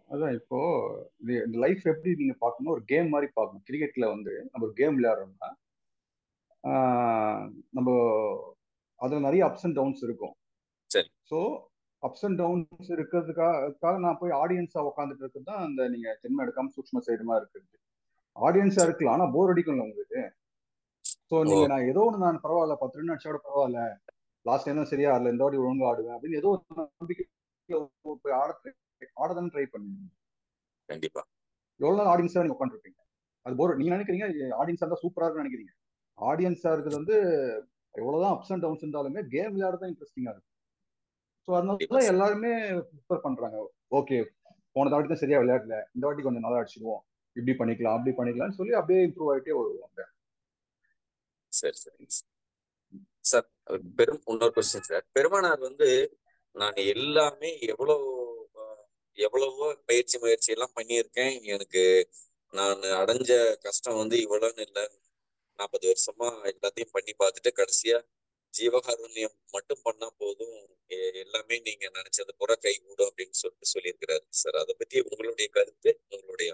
அதான் இப்போ இது இந்த லைஃப் எப்படி நீங்க பார்க்கணும் ஒரு கேம் மாதிரி பார்க்கணும் கிரிக்கெட்ல வந்து நம்ம ஒரு கேம் விளையாடுறோம்னா ஆஹ், நம்ம அதுல நிறைய அப்ஸ் அண்ட் டவுன்ஸ் இருக்கும் சரி ஸோ அப்ஸ் அண்ட் டவுன்ஸ் இருக்கிறதுக்காக நான் போய் ஆடியன்ஸா உட்காந்துட்டு இருக்கிறது தான் அந்த நீங்க ஜென்மம் எடுக்காம சூக்ஷ்ம சைடுமா இருக்குது ஆடியன்ஸா இருக்கலாம் ஆனா போர் அடிக்கும்ல உங்களுக்கு ஸோ ஓ நீங்க நான் ஏதோ ஒன்று நான் பரவாயில்ல பத்து ரன் அடிச்சா கூட பரவாயில்ல லாஸ்ட் டைம் தான் சரியா ஆடல இந்த வாட்டி ஒழுங்கா ஆடுவேன் அப்படின்னு ஏதோ ஒரு நம்பிக்கை போய் ஆட ஆட தானே ட்ரை பண்ணுவீங்க கண்டிப்பா எவ்வளவு நாள் ஆடியன்ஸா நீங்க உட்காந்துருப்பீங்க அது போர் நீங்க நினைக்கிறீங்க ஆடியன்ஸா இருந்தா சூப்பரா இருக்குன்னு நினைக்கிறீங்க ஆடியன்ஸா இருக்கிறது வந்து எவ்வளவுதான் அப்ஸ் அண்ட் டவுன்ஸ் இருந்தாலுமே கேம் விளையாடுறது இன்ட்ரெஸ்டிங்கா இருக்கும் ஸோ அதனால கண்டிப்பா தான் சார் எல்லாருமே ப்ரிஃபர் பண்றாங்க ஓகே போன வாட்டி தான் சரியா விளையாடல இந்த வாட்டி கொஞ்சம் நல்லா அடிச்சிடுவோம் இப்படி பண்ணிக்கலாம் அப்படி பண்ணிக்கலாம்னு சொல்லி அப்படியே இம்ப்ரூவ் ஆகிட்டே வருவாங்க சரி சரிங்க சார் சார் அது பெரும் இன்னொரு கொஸ்டின் சார் பெருமானார் வந்து நான் எல்லாமே எவ்வளவு அஹ், எவ்வளவோ பயிற்சி முயற்சி எல்லாம் பண்ணியிருக்கேன் எனக்கு நான் அடைஞ்ச கஷ்டம் வந்து இவ்வளவுன்னு இல்லை நாற்பது வருஷமா எல்லாத்தையும் பண்ணி பார்த்துட்டு கடைசியா ஜீவகாருண்யம் மட்டும் பண்ணா போதும் எ- எல்லாமே நீங்க நினைச்சது புற கை கூடும் அப்படின்னு சொல்லிட்டு சொல்லியிருக்கிறாரு சார் அதை பத்தி உங்களுடைய கருத்து உங்களுடைய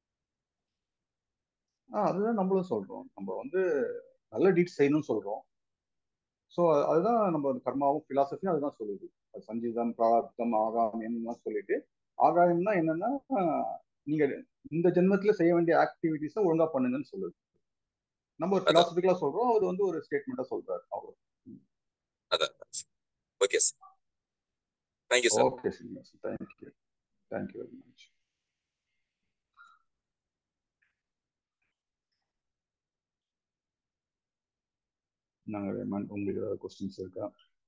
ஆஹ் அதுதான் நம்மளும் சொல்றோம் நம்ம வந்து நல்ல டீட்ஸ் செய்யணும்னு சொல்றோம் ஸோ அதுதான் நம்ம கர்மாவும் பிலாசபியும் அதுதான் சொல்லுது அது சஞ்சீதம் பிரார்த்தம் ஆகாமியம்லாம் சொல்லிட்டு ஆகாயம்னா என்னன்னா நீங்க இந்த ஜென்மத்துல செய்ய வேண்டிய ஆக்டிவிட்டிஸை ஒழுங்கா பண்ணுங்கன்னு சொல்லுது நம்ம ஒரு அதான் பிலாசபிக்கலா சொல்றோம் அவர் வந்து ஒரு ஸ்டேட்மெண்ட்டா சொல்றாரு அவ்வளோ அதான் okay sir thank you sir okay Srinivasan thank you thank you very much நாங்கள் ரேமன் உங்களுக்கு ஏதாவது கொஸ்டின்ஸ் இருக்கா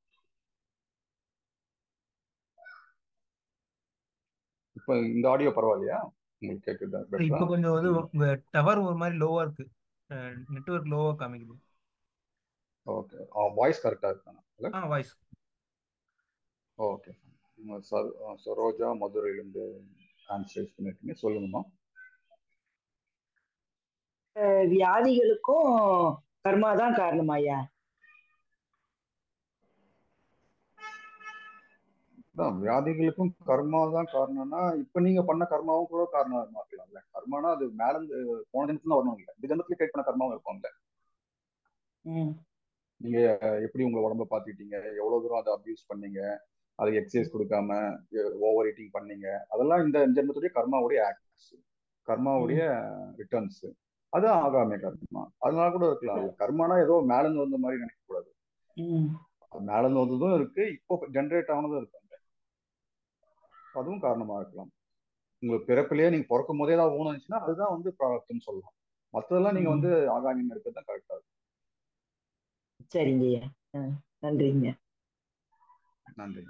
இப்போ இந்த ஆடியோ பரவாயில்லையா உங்களுக்கு கேட்குதா பெட்டரா இப்போ கொஞ்சம் வந்து உங்க டவர் ஒரு மாதிரி லோவா இருக்கு நெட்வொர்க் லோவா காமிக்குது ஓகே வாய்ஸ் கரெக்டாக இருக்கானா இல்லை ஆ வாய்ஸ் ஓகே சர் சரோஜா மதுரையிலேருந்து ஆன்சர் பண்ணிருக்கீங்க சொல்லுங்கம்மா அஹ் வியாதிகளுக்கும் கர்மா தான் காரணம் ஐயா அதான் வியாதிகளுக்கும் கர்மா தான் காரணம்னா இப்போ நீங்க பண்ண கர்மாவும் கூட காரணமா இருக்கலாம்ல கர்மானா அது மேல இருந்து போன ஜென்மத்துல வரணும் இல்லை இந்த ஜென்மத்துல கிரியேட் பண்ண கர்மாவும் இருக்கும்ல ம் நீங்க எப்படி உங்க உடம்ப பாத்துக்கிட்டீங்க எவ்வளவு தூரம் அதை அபியூஸ் பண்ணீங்க அதுக்கு எக்ஸசைஸ் கொடுக்காம ஓவர் ஈட்டிங் பண்ணீங்க அதெல்லாம் இந்த ஜென்மத்துடைய கர்மாவுடைய ஆக்ட்ஸ் கர்மாவுடைய ரிட்டர்ன்ஸ் அதான் ஆகாமே கர்மா அதனால கூட இருக்கலாம் கர்மானா ஏதோ மேல இருந்து வந்த மாதிரி நினைக்க கூடாது ம் அது மேல இருந்து வந்ததும் இருக்கு இப்போ ஜென்ரேட் ஆனதும் இருக்கு அங்க. அதுவும் காரணமா இருக்கலாம் உங்களுக்கு பிறப்பிலேயே நீங்க பிறக்கும் போதே ஏதாவது ஊனம் இருந்துச்சுன்னா அதுதான் வந்து ப்ராப்ளம்னு சொல்லலாம் மற்றதெல்லாம் நீங்க ம். வந்து ஆகாமியம் இருக்கிறது தான் கரெக்டா இருக்கும் சரிங்க ஐயா ஆ, நன்றிங்க நன்றி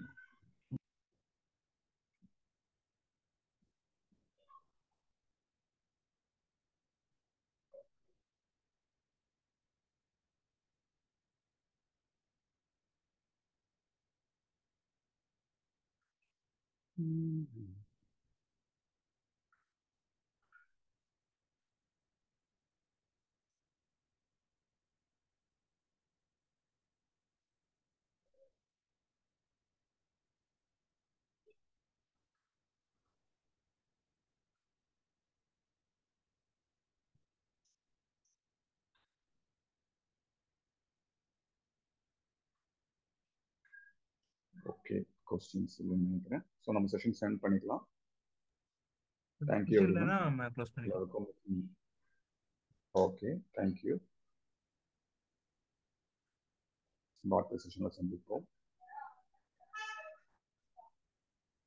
ஓகே கொஸ்டின்ஸ் இல்லைன்னு நினைக்கிறேன் ஸோ நம்ம செஷன் சென்ட் பண்ணிக்கலாம் தேங்க்யூ எவ்ரி இல்லைன்னா நம்ம க்ளோஸ் பண்ணிக்கலாம் எல்லாருக்கும் ஓகே தேங்க்யூ அடுத்த செஷனில் சந்திப்போம்